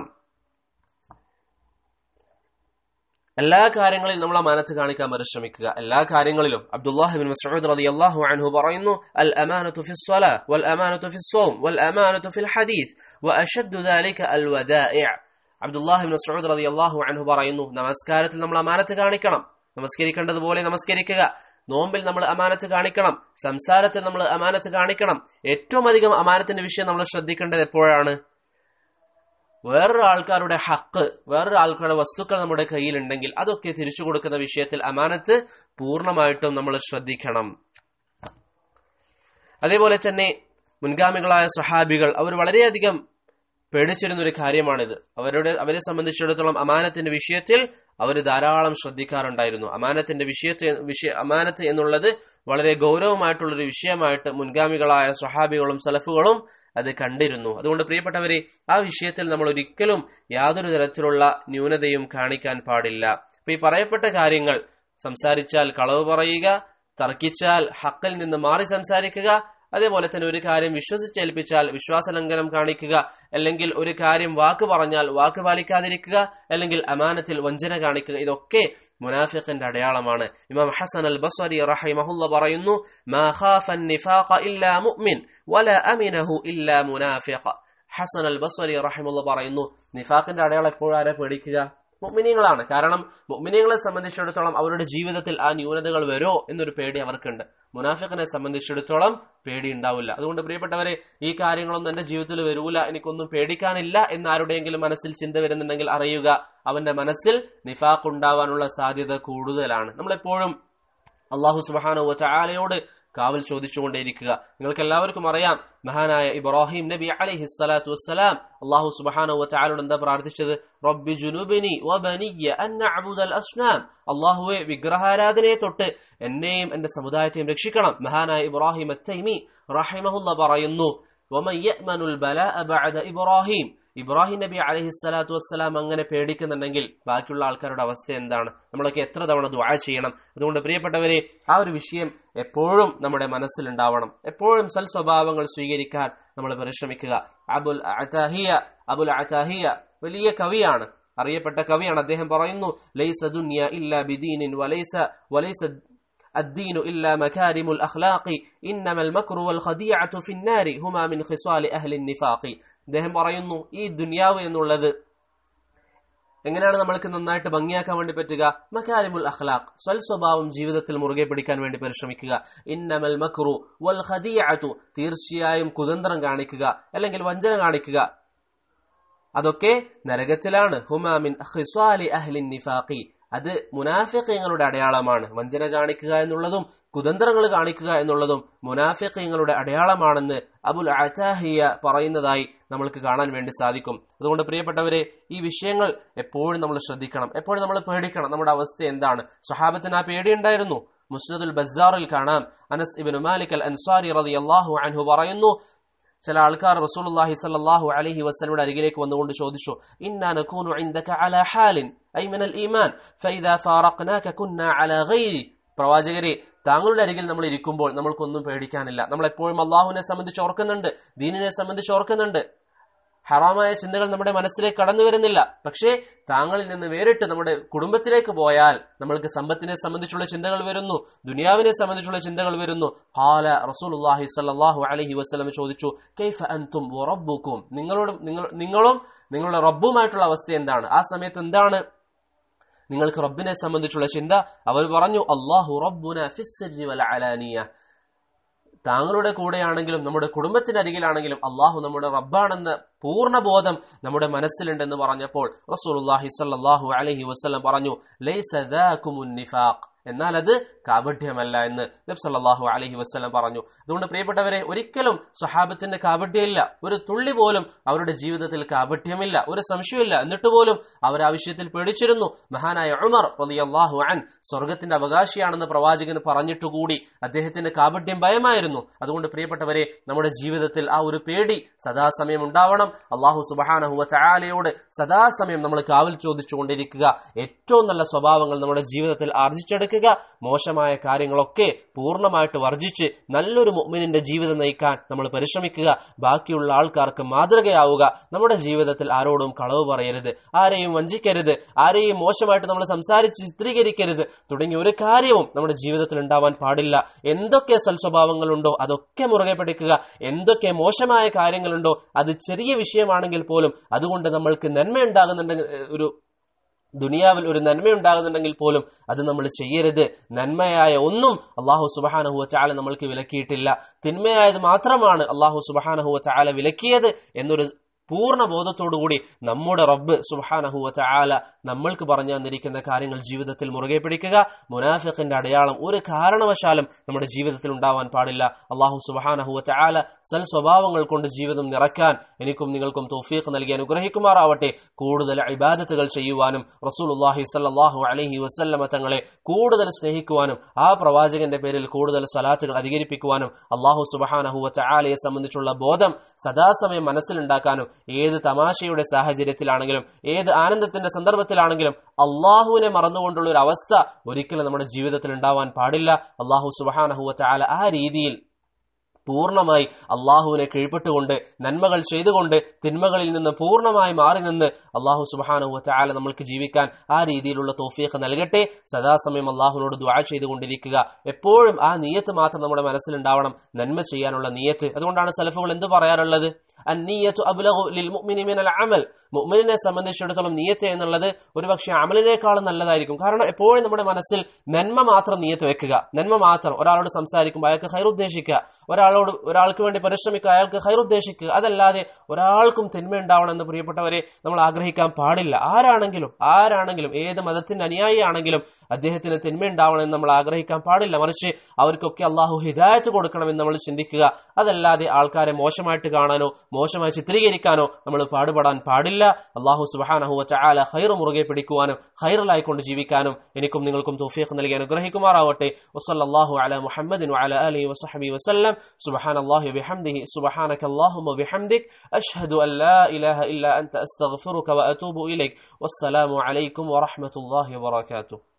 എല്ലാ കാര്യങ്ങളിലും നമ്മൾ അമാനത്ത് കാണിക്കാൻ പരിശ്രമിക്കുക എല്ലാ കാര്യങ്ങളിലും അബ്ദുല്ലാഹിബിൻ മസ്ഊദ് റളിയല്ലാഹു അൻഹു പറയുന്നു അൽ അമാനത്തു ഫി സ്വലാ വൽ അമാനത്തു ഫി സ്വൗം വൽ അമാനത്തു ഫിൽ ഹദീസ് വഅശദ്ദു ദാലിക അൽ വദാഇ അബ്ദുല്ലാഹിബിൻ മസ്ഊദ് റളിയല്ലാഹു അൻഹു പറയുന്നു നമസ്കാരത്തിൽ നമ്മൾ അമാനത്ത് കാണിക്കണം നമസ്കരിക്കേണ്ടതുപോലെ നമസ്കരിക്കുക നോമ്പിൽ നമ്മൾ അമാനത്ത് കാണിക്കണം സംസാരത്തിൽ നമ്മൾ അമാനത്ത് കാണിക്കണം ഏറ്റവും അധികം അമാനത്തിന്റെ വിഷയം നമ്മൾ ശ്രദ്ധിക്കേണ്ടത് എപ്പോഴാണ് വേറൊരു ആൾക്കാരുടെ ഹക്ക് വേറൊരു ആൾക്കാരുടെ വസ്തുക്കൾ നമ്മുടെ കയ്യിലുണ്ടെങ്കിൽ അതൊക്കെ തിരിച്ചു കൊടുക്കുന്ന വിഷയത്തിൽ അമാനത്ത് പൂർണ്ണമായിട്ടും നമ്മൾ ശ്രദ്ധിക്കണം അതേപോലെ തന്നെ മുൻഗാമികളായ സഹാബികൾ അവർ വളരെയധികം പേടിച്ചിരുന്ന ഒരു കാര്യമാണിത് അവരുടെ അവരെ സംബന്ധിച്ചിടത്തോളം അമാനത്തിന്റെ വിഷയത്തിൽ അവർ ധാരാളം ശ്രദ്ധിക്കാറുണ്ടായിരുന്നു അമാനത്തിന്റെ വിഷയത്തെ വിഷയ അമാനത്ത് എന്നുള്ളത് വളരെ ഗൗരവമായിട്ടുള്ളൊരു വിഷയമായിട്ട് മുൻഗാമികളായ സ്വഹാബികളും സലഫുകളും അത് കണ്ടിരുന്നു അതുകൊണ്ട് പ്രിയപ്പെട്ടവരെ ആ വിഷയത്തിൽ നമ്മൾ ഒരിക്കലും യാതൊരു തരത്തിലുള്ള ന്യൂനതയും കാണിക്കാൻ പാടില്ല അപ്പൊ ഈ പറയപ്പെട്ട കാര്യങ്ങൾ സംസാരിച്ചാൽ കളവ് പറയുക തർക്കിച്ചാൽ ഹക്കിൽ നിന്ന് മാറി സംസാരിക്കുക അതേപോലെ തന്നെ ഒരു കാര്യം വിശ്വസിച്ചേൽപ്പിച്ചാൽ വിശ്വാസലംഘനം കാണിക്കുക അല്ലെങ്കിൽ ഒരു കാര്യം വാക്ക് പറഞ്ഞാൽ വാക്ക് പാലിക്കാതിരിക്കുക അല്ലെങ്കിൽ അമാനത്തിൽ വഞ്ചന കാണിക്കുക ഇതൊക്കെ മുനാഫിഖിന്റെ അടയാളമാണ് ഇമാം ഹസൻ അൽ ബസ്വരി റഹിമഹുല്ല പറയുന്നു മാ ഖാഫ النفاق ഇല്ലാ മുഅ്മിൻ വല അമിനഹു ഇല്ലാ മുനാഫിഖ ഹസൻ അൽ ബസ്വരി റഹിമുള്ള പറയുന്നു നിഫാഖിന്റെ അടയാളം എപ്പോഴും ആരെ പേടിക്കുക മുഅ്മിനീങ്ങളാണ് കാരണം മുഅ്മിനീങ്ങളെ സംബന്ധിച്ചിടത്തോളം അവരുടെ ജീവിതത്തിൽ ആ ന്യൂനതകൾ വരോ എന്നൊരു പേടി അവർക്കുണ്ട് മുനാഫിഖിനെ സംബന്ധിച്ചിടത്തോളം പേടി ഉണ്ടാവില്ല അതുകൊണ്ട് പ്രിയപ്പെട്ടവരെ ഈ കാര്യങ്ങളൊന്നും എന്റെ ജീവിതത്തിൽ വരൂല എനിക്കൊന്നും പേടിക്കാനില്ല എന്ന് ആരുടെയെങ്കിലും മനസ്സിൽ ചിന്ത വരുന്നുണ്ടെങ്കിൽ അറിയുക അവന്റെ മനസ്സിൽ നിഫാഖ് ഉണ്ടാവാനുള്ള സാധ്യത കൂടുതലാണ് നമ്മളെപ്പോഴും അള്ളാഹു സുബാനു ചാലയോട് കാവൽ ചോദിച്ചുകൊണ്ടേയിരിക്കുക നിങ്ങൾക്ക് എല്ലാവർക്കും അറിയാം മഹാനായ ഇബ്രാഹിം നബി അലൈഹി സ്വലാത്തു വസ്സലാം അള്ളാഹു സുബ്ഹാനഹു വതആലയോട് എന്താ പ്രാർത്ഥിച്ചത് റബ്ബി ജുനുബിനി വബനിയ അൻ നഅബുദൽ അസ്നാം അള്ളാഹുവെ വിഗ്രഹാരാധനയെ തൊട്ട് എന്നെയും എന്റെ സമുദായത്തെയും രക്ഷിക്കണം മഹാനായ ഇബ്രാഹിം അത്തൈമി റഹിമഹുല്ല പറയുന്നു വമൻ യഅ്മനുൽ ബലാഅ ബഅദ ഇബ്രാഹിം ഇബ്രാഹിം നബി അലഹി സ്വലാത്തു വസ്സലാം അങ്ങനെ പേടിക്കുന്നുണ്ടെങ്കിൽ ബാക്കിയുള്ള ആൾക്കാരുടെ അവസ്ഥ എന്താണ് നമ്മളൊക്കെ എത്ര തവണ ദുആ ചെയ്യണം അതുകൊണ്ട് പ്രിയപ്പെട്ടവരെ ആ ഒരു വിഷയം എപ്പോഴും നമ്മുടെ മനസ്സിലുണ്ടാവണം എപ്പോഴും സൽ സ്വഭാവങ്ങൾ സ്വീകരിക്കാൻ നമ്മൾ പരിശ്രമിക്കുക അബുൽ അതാഹിയ അബുൽ അതാഹിയ വലിയ കവിയാണ് അറിയപ്പെട്ട കവിയാണ് അദ്ദേഹം പറയുന്നു ലൈസ ദുനിയ ഇല്ല ബിദീനിൻ വലൈസ വലൈസ الدين إلا مكارم الأخلاق إنما المكر والخديعة في النار هما من خصال أهل النفاق അദ്ദേഹം പറയുന്നു ഈ ദുനിയാവ് എന്നുള്ളത് എങ്ങനെയാണ് നമ്മൾക്ക് നന്നായിട്ട് ഭംഗിയാക്കാൻ വേണ്ടി പറ്റുക മക്കാലിമുൽ അഖ്ലാഖ് സ്വൽ സ്വഭാവം ജീവിതത്തിൽ മുറുകെ പിടിക്കാൻ വേണ്ടി പരിശ്രമിക്കുക ഇന്നമൽ മക്രു വൽ ഖദിയഅതു തീർച്ചയായും കുതന്ത്രം കാണിക്കുക അല്ലെങ്കിൽ വഞ്ചന കാണിക്കുക അതൊക്കെ നരകത്തിലാണ് ഹുമാമിൻ ഖിസ്വാലി അഹ്ലിൻ നിഫാഖി അത് മുനാഫിഖീങ്ങളുടെ അടയാളമാണ് വഞ്ചന കാണിക്കുക എന്നുള്ളതും കുതന്ത്രങ്ങൾ കാണിക്കുക എന്നുള്ളതും മുനാഫിഖീങ്ങളുടെ അടയാളമാണെന്ന് അബുൽ അറ്റാഹിയ പറയുന്നതായി നമ്മൾക്ക് കാണാൻ വേണ്ടി സാധിക്കും അതുകൊണ്ട് പ്രിയപ്പെട്ടവരെ ഈ വിഷയങ്ങൾ എപ്പോഴും നമ്മൾ ശ്രദ്ധിക്കണം എപ്പോഴും നമ്മൾ പേടിക്കണം നമ്മുടെ അവസ്ഥ എന്താണ് സ്വഹാബത്തിന് ആ പേടിയുണ്ടായിരുന്നു മുസ്നദുൽ ബസാറിൽ കാണാം അനസ് ഇബിൻ മാലിക് അൽ അൻസാരി റളിയല്ലാഹു അൻഹു പറയുന്നു ചില ആൾക്കാർ റസൂലുള്ളാഹി സ്വല്ലല്ലാഹു അലൈഹി വസല്ലമയുടെ അരികിലേക്ക് വന്നുകൊണ്ട് ചോദിച്ചു ഇന്നാ നകൂനു ഇൻദക അലാ ഹാലിൻ ഐ മിനൽ ഈമാൻ ഫൈദാ ഫാറഖ്നാക കുന്നാ അലാ ഗൈരി പ്രവാചകരെ താങ്കളുടെ അരികിൽ നമ്മൾ ഇരിക്കുമ്പോൾ നമ്മൾക്കൊന്നും പേടിക്കാനില്ല നമ്മൾ എപ്പോഴും അള്ളാഹുവിനെ സംബന്ധിച്ച് ഓർക്കുന്നുണ്ട് ദീനിനെ സംബന്ധിച്ച് ഓർക്കുന്നുണ്ട് ഹറാമായ ചിന്തകൾ നമ്മുടെ മനസ്സിലേക്ക് കടന്നു വരുന്നില്ല പക്ഷേ താങ്കളിൽ നിന്ന് വേറിട്ട് നമ്മുടെ കുടുംബത്തിലേക്ക് പോയാൽ നമ്മൾക്ക് സമ്പത്തിനെ സംബന്ധിച്ചുള്ള ചിന്തകൾ വരുന്നു ദുനിയാവിനെ സംബന്ധിച്ചുള്ള ചിന്തകൾ വരുന്നു ഹാല റസൂലുള്ളാഹി സ്വല്ലല്ലാഹു അലൈഹി വസല്ലം ചോദിച്ചു കൈഫ അൻതും വറബ്ബുക്കും നിങ്ങളോടും നിങ്ങൾ നിങ്ങളും നിങ്ങളുടെ റബ്ബുമായിട്ടുള്ള അവസ്ഥ എന്താണ് ആ സമയത്ത് എന്താണ് നിങ്ങൾക്ക് റബ്ബിനെ സംബന്ധിച്ചുള്ള ചിന്ത അവർ പറഞ്ഞു അള്ളാഹു റബ്ബുന ഫിസ്സിരി വൽ അലാനിയ താങ്കളുടെ കൂടെയാണെങ്കിലും നമ്മുടെ കുടുംബത്തിന്റെ അരികിലാണെങ്കിലും അള്ളാഹു നമ്മുടെ റബ്ബാണെന്ന പൂർണ്ണ ബോധം നമ്മുടെ മനസ്സിലുണ്ടെന്ന് പറഞ്ഞപ്പോൾ റസൂലുള്ളാഹി സ്വല്ലല്ലാഹു അലൈഹി വസല്ലം പറഞ്ഞു ലൈസ ദാകുമുൻ നിഫാഖ് എന്നാൽ അത് കാപഢ്യമല്ല എന്ന് നബ് സല്ലല്ലാഹു അലൈഹി വസല്ലം പറഞ്ഞു അതുകൊണ്ട് പ്രിയപ്പെട്ടവരെ ഒരിക്കലും സ്വഹാബത്തിന്റെ കാപഢ്യമില്ല ഒരു തുള്ളി പോലും അവരുടെ ജീവിതത്തിൽ കാപഢ്യമില്ല ഒരു സംശയമില്ല എന്നിട്ട് പോലും അവർ ആ വിഷയത്തിൽ പേടിച്ചിരുന്നു മഹാനായ ഉമർ റളിയല്ലാഹു അൻ സ്വർഗത്തിന്റെ അവകാശിയാണെന്ന് പ്രവാചകന് പറഞ്ഞിട്ടുകൂടി അദ്ദേഹത്തിന് കാപഢ്യം ഭയമായിരുന്നു അതുകൊണ്ട് പ്രിയപ്പെട്ടവരെ നമ്മുടെ ജീവിതത്തിൽ ആ ഒരു പേടി സദാസമയം ഉണ്ടാവണം അള്ളാഹു സുബഹാനഹുവ ചായാലയോട് സദാസമയം നമ്മൾ കാവൽ ചോദിച്ചുകൊണ്ടിരിക്കുക ഏറ്റവും നല്ല സ്വഭാവങ്ങൾ നമ്മുടെ ജീവിതത്തിൽ ആർജിച്ചെടുക്കുക മോശമായ കാര്യങ്ങളൊക്കെ പൂർണ്ണമായിട്ട് വർജിച്ച് നല്ലൊരു മുഅ്മിനിന്റെ ജീവിതം നയിക്കാൻ നമ്മൾ പരിശ്രമിക്കുക ബാക്കിയുള്ള ആൾക്കാർക്ക് മാതൃകയാവുക നമ്മുടെ ജീവിതത്തിൽ ആരോടും കളവ് പറയരുത് ആരെയും വഞ്ചിക്കരുത് ആരെയും മോശമായിട്ട് നമ്മൾ സംസാരിച്ച് ചിത്രീകരിക്കരുത് തുടങ്ങിയ ഒരു കാര്യവും നമ്മുടെ ജീവിതത്തിൽ ഉണ്ടാവാൻ പാടില്ല എന്തൊക്കെ സൽസ്വഭാവങ്ങളുണ്ടോ അതൊക്കെ മുറുകെ പിടിക്കുക എന്തൊക്കെ മോശമായ കാര്യങ്ങളുണ്ടോ അത് ചെറിയ വിഷയമാണെങ്കിൽ പോലും അതുകൊണ്ട് നമ്മൾക്ക് നന്മ ഉണ്ടാകുന്നുണ്ടെങ്കിൽ ഒരു ദുനിയാവിൽ ഒരു നന്മയുണ്ടാകുന്നുണ്ടെങ്കിൽ പോലും അത് നമ്മൾ ചെയ്യരുത് നന്മയായ ഒന്നും അള്ളാഹു സുബഹാനഹുവ ചാല നമ്മൾക്ക് വിലക്കിയിട്ടില്ല തിന്മയായത് മാത്രമാണ് അള്ളാഹു സുബഹാനഹുവ ചാല വിലക്കിയത് എന്നൊരു പൂർണ്ണ ബോധത്തോടുകൂടി നമ്മുടെ റബ്ബ് സുബഹാനഹുവ ചാല നമ്മൾക്ക് പറഞ്ഞു തന്നിരിക്കുന്ന കാര്യങ്ങൾ ജീവിതത്തിൽ മുറുകെ പിടിക്കുക മുനാഫിഖിന്റെ അടയാളം ഒരു കാരണവശാലും നമ്മുടെ ജീവിതത്തിൽ ഉണ്ടാവാൻ പാടില്ല അള്ളാഹു സുബഹാനഹുവ ചാല സൽ സ്വഭാവങ്ങൾ കൊണ്ട് ജീവിതം നിറയ്ക്കാൻ എനിക്കും നിങ്ങൾക്കും തൗഫീഖ് നൽകി അനുഗ്രഹിക്കുമാറാവട്ടെ കൂടുതൽ ഇബാദത്തുകൾ ചെയ്യുവാനും റസൂലുള്ളാഹി സല്ലല്ലാഹു അലൈഹി വസല്ലമ തങ്ങളെ കൂടുതൽ സ്നേഹിക്കുവാനും ആ പ്രവാചകന്റെ പേരിൽ കൂടുതൽ സ്വലാത്തുകൾ അധികരിപ്പിക്കുവാനും അള്ളാഹു സുബഹാനഹുവ ചാലയെ സംബന്ധിച്ചുള്ള ബോധം സദാസമയം മനസ്സിലുണ്ടാക്കാനും ഏത് തമാശയുടെ സാഹചര്യത്തിലാണെങ്കിലും ഏത് ആനന്ദത്തിന്റെ സന്ദർഭത്തിലാണെങ്കിലും അള്ളാഹുവിനെ മറന്നുകൊണ്ടുള്ള ഒരു അവസ്ഥ ഒരിക്കലും നമ്മുടെ ജീവിതത്തിൽ ഉണ്ടാവാൻ പാടില്ല അള്ളാഹു സുബഹാനഹുവ ചാല ആ രീതിയിൽ പൂർണ്ണമായി അള്ളാഹുവിനെ കീഴ്പ്പെട്ടുകൊണ്ട് നന്മകൾ ചെയ്തുകൊണ്ട് തിന്മകളിൽ നിന്ന് പൂർണ്ണമായി മാറി നിന്ന് അള്ളാഹു സുബാനുവ ചാല നമ്മൾക്ക് ജീവിക്കാൻ ആ രീതിയിലുള്ള തോഫീഖ് നൽകട്ടെ സദാസമയം അള്ളാഹുവിനോട് ദ്വാ ചെയ്തുകൊണ്ടിരിക്കുക എപ്പോഴും ആ നീയത്ത് മാത്രം നമ്മുടെ മനസ്സിലുണ്ടാവണം നന്മ ചെയ്യാനുള്ള നീയത്ത് അതുകൊണ്ടാണ് സലഫുകൾ എന്ത് പറയാറുള്ളത് അന്നീയത്തു അബ്ലഗു ലിൽ മുഅ്മിനി മിനൽ അമൽ മുഅ്മിനെ സംബന്ധിച്ചിടത്തോളം നീയത്ത് എന്നുള്ളത് ഒരുപക്ഷെ അമലിനേക്കാളും നല്ലതായിരിക്കും കാരണം എപ്പോഴും നമ്മുടെ മനസ്സിൽ നന്മ മാത്രം നീയത്ത് വെക്കുക നന്മ മാത്രം ഒരാളോട് സംസാരിക്കുമ്പോൾ അയാൾക്ക് ഹൈർ ഉദ്ദേശിക്കുക ഒരാൾ ഒരാളോട് ഒരാൾക്ക് വേണ്ടി പരിശ്രമിക്കുക അയാൾക്ക് ഹൈർ ഉദ്ദേശിക്കുക അതല്ലാതെ ഒരാൾക്കും തിന്മ ഉണ്ടാവണം എന്ന് പ്രിയപ്പെട്ടവരെ നമ്മൾ ആഗ്രഹിക്കാൻ പാടില്ല ആരാണെങ്കിലും ആരാണെങ്കിലും ഏത് മതത്തിന്റെ അനുയായി ആണെങ്കിലും അദ്ദേഹത്തിന് തിന്മ ഉണ്ടാവണം എന്ന് നമ്മൾ ആഗ്രഹിക്കാൻ പാടില്ല മറിച്ച് അവർക്കൊക്കെ അള്ളാഹു ഹിദായത്ത് കൊടുക്കണമെന്ന് നമ്മൾ ചിന്തിക്കുക അതല്ലാതെ ആൾക്കാരെ മോശമായിട്ട് കാണാനോ മോശമായി ചിത്രീകരിക്കാനോ നമ്മൾ പാടുപെടാൻ പാടില്ല അള്ളാഹു സുബാനഹു ചാല ഹൈർ മുറുകെ പിടിക്കുവാനും ഹൈറിലായിക്കൊണ്ട് ജീവിക്കാനും എനിക്കും നിങ്ങൾക്കും തൗഫീഖ് നൽകി അനുഗ്രഹിക്കുമാറാവട്ടെ വസല്ലല്ലാഹു അല മുഹമ്മദിൻ വഅല ആലിഹി വസഹബി വസല്ലം സുബ്ഹാനല്ലാഹി വബിഹംദിഹി സുബ്ഹാനക അല്ലാഹുമ്മ വബിഹംദിക് അഷ്ഹദു അൻ ലാ ഇലാഹ ഇല്ല അൻത അസ്തഗ്ഫിറുക വഅതൂബു ഇലൈക് വസ്സലാമു അലൈക്കും വറഹ്മത്തുള്ളാഹി വബറകാതുഹു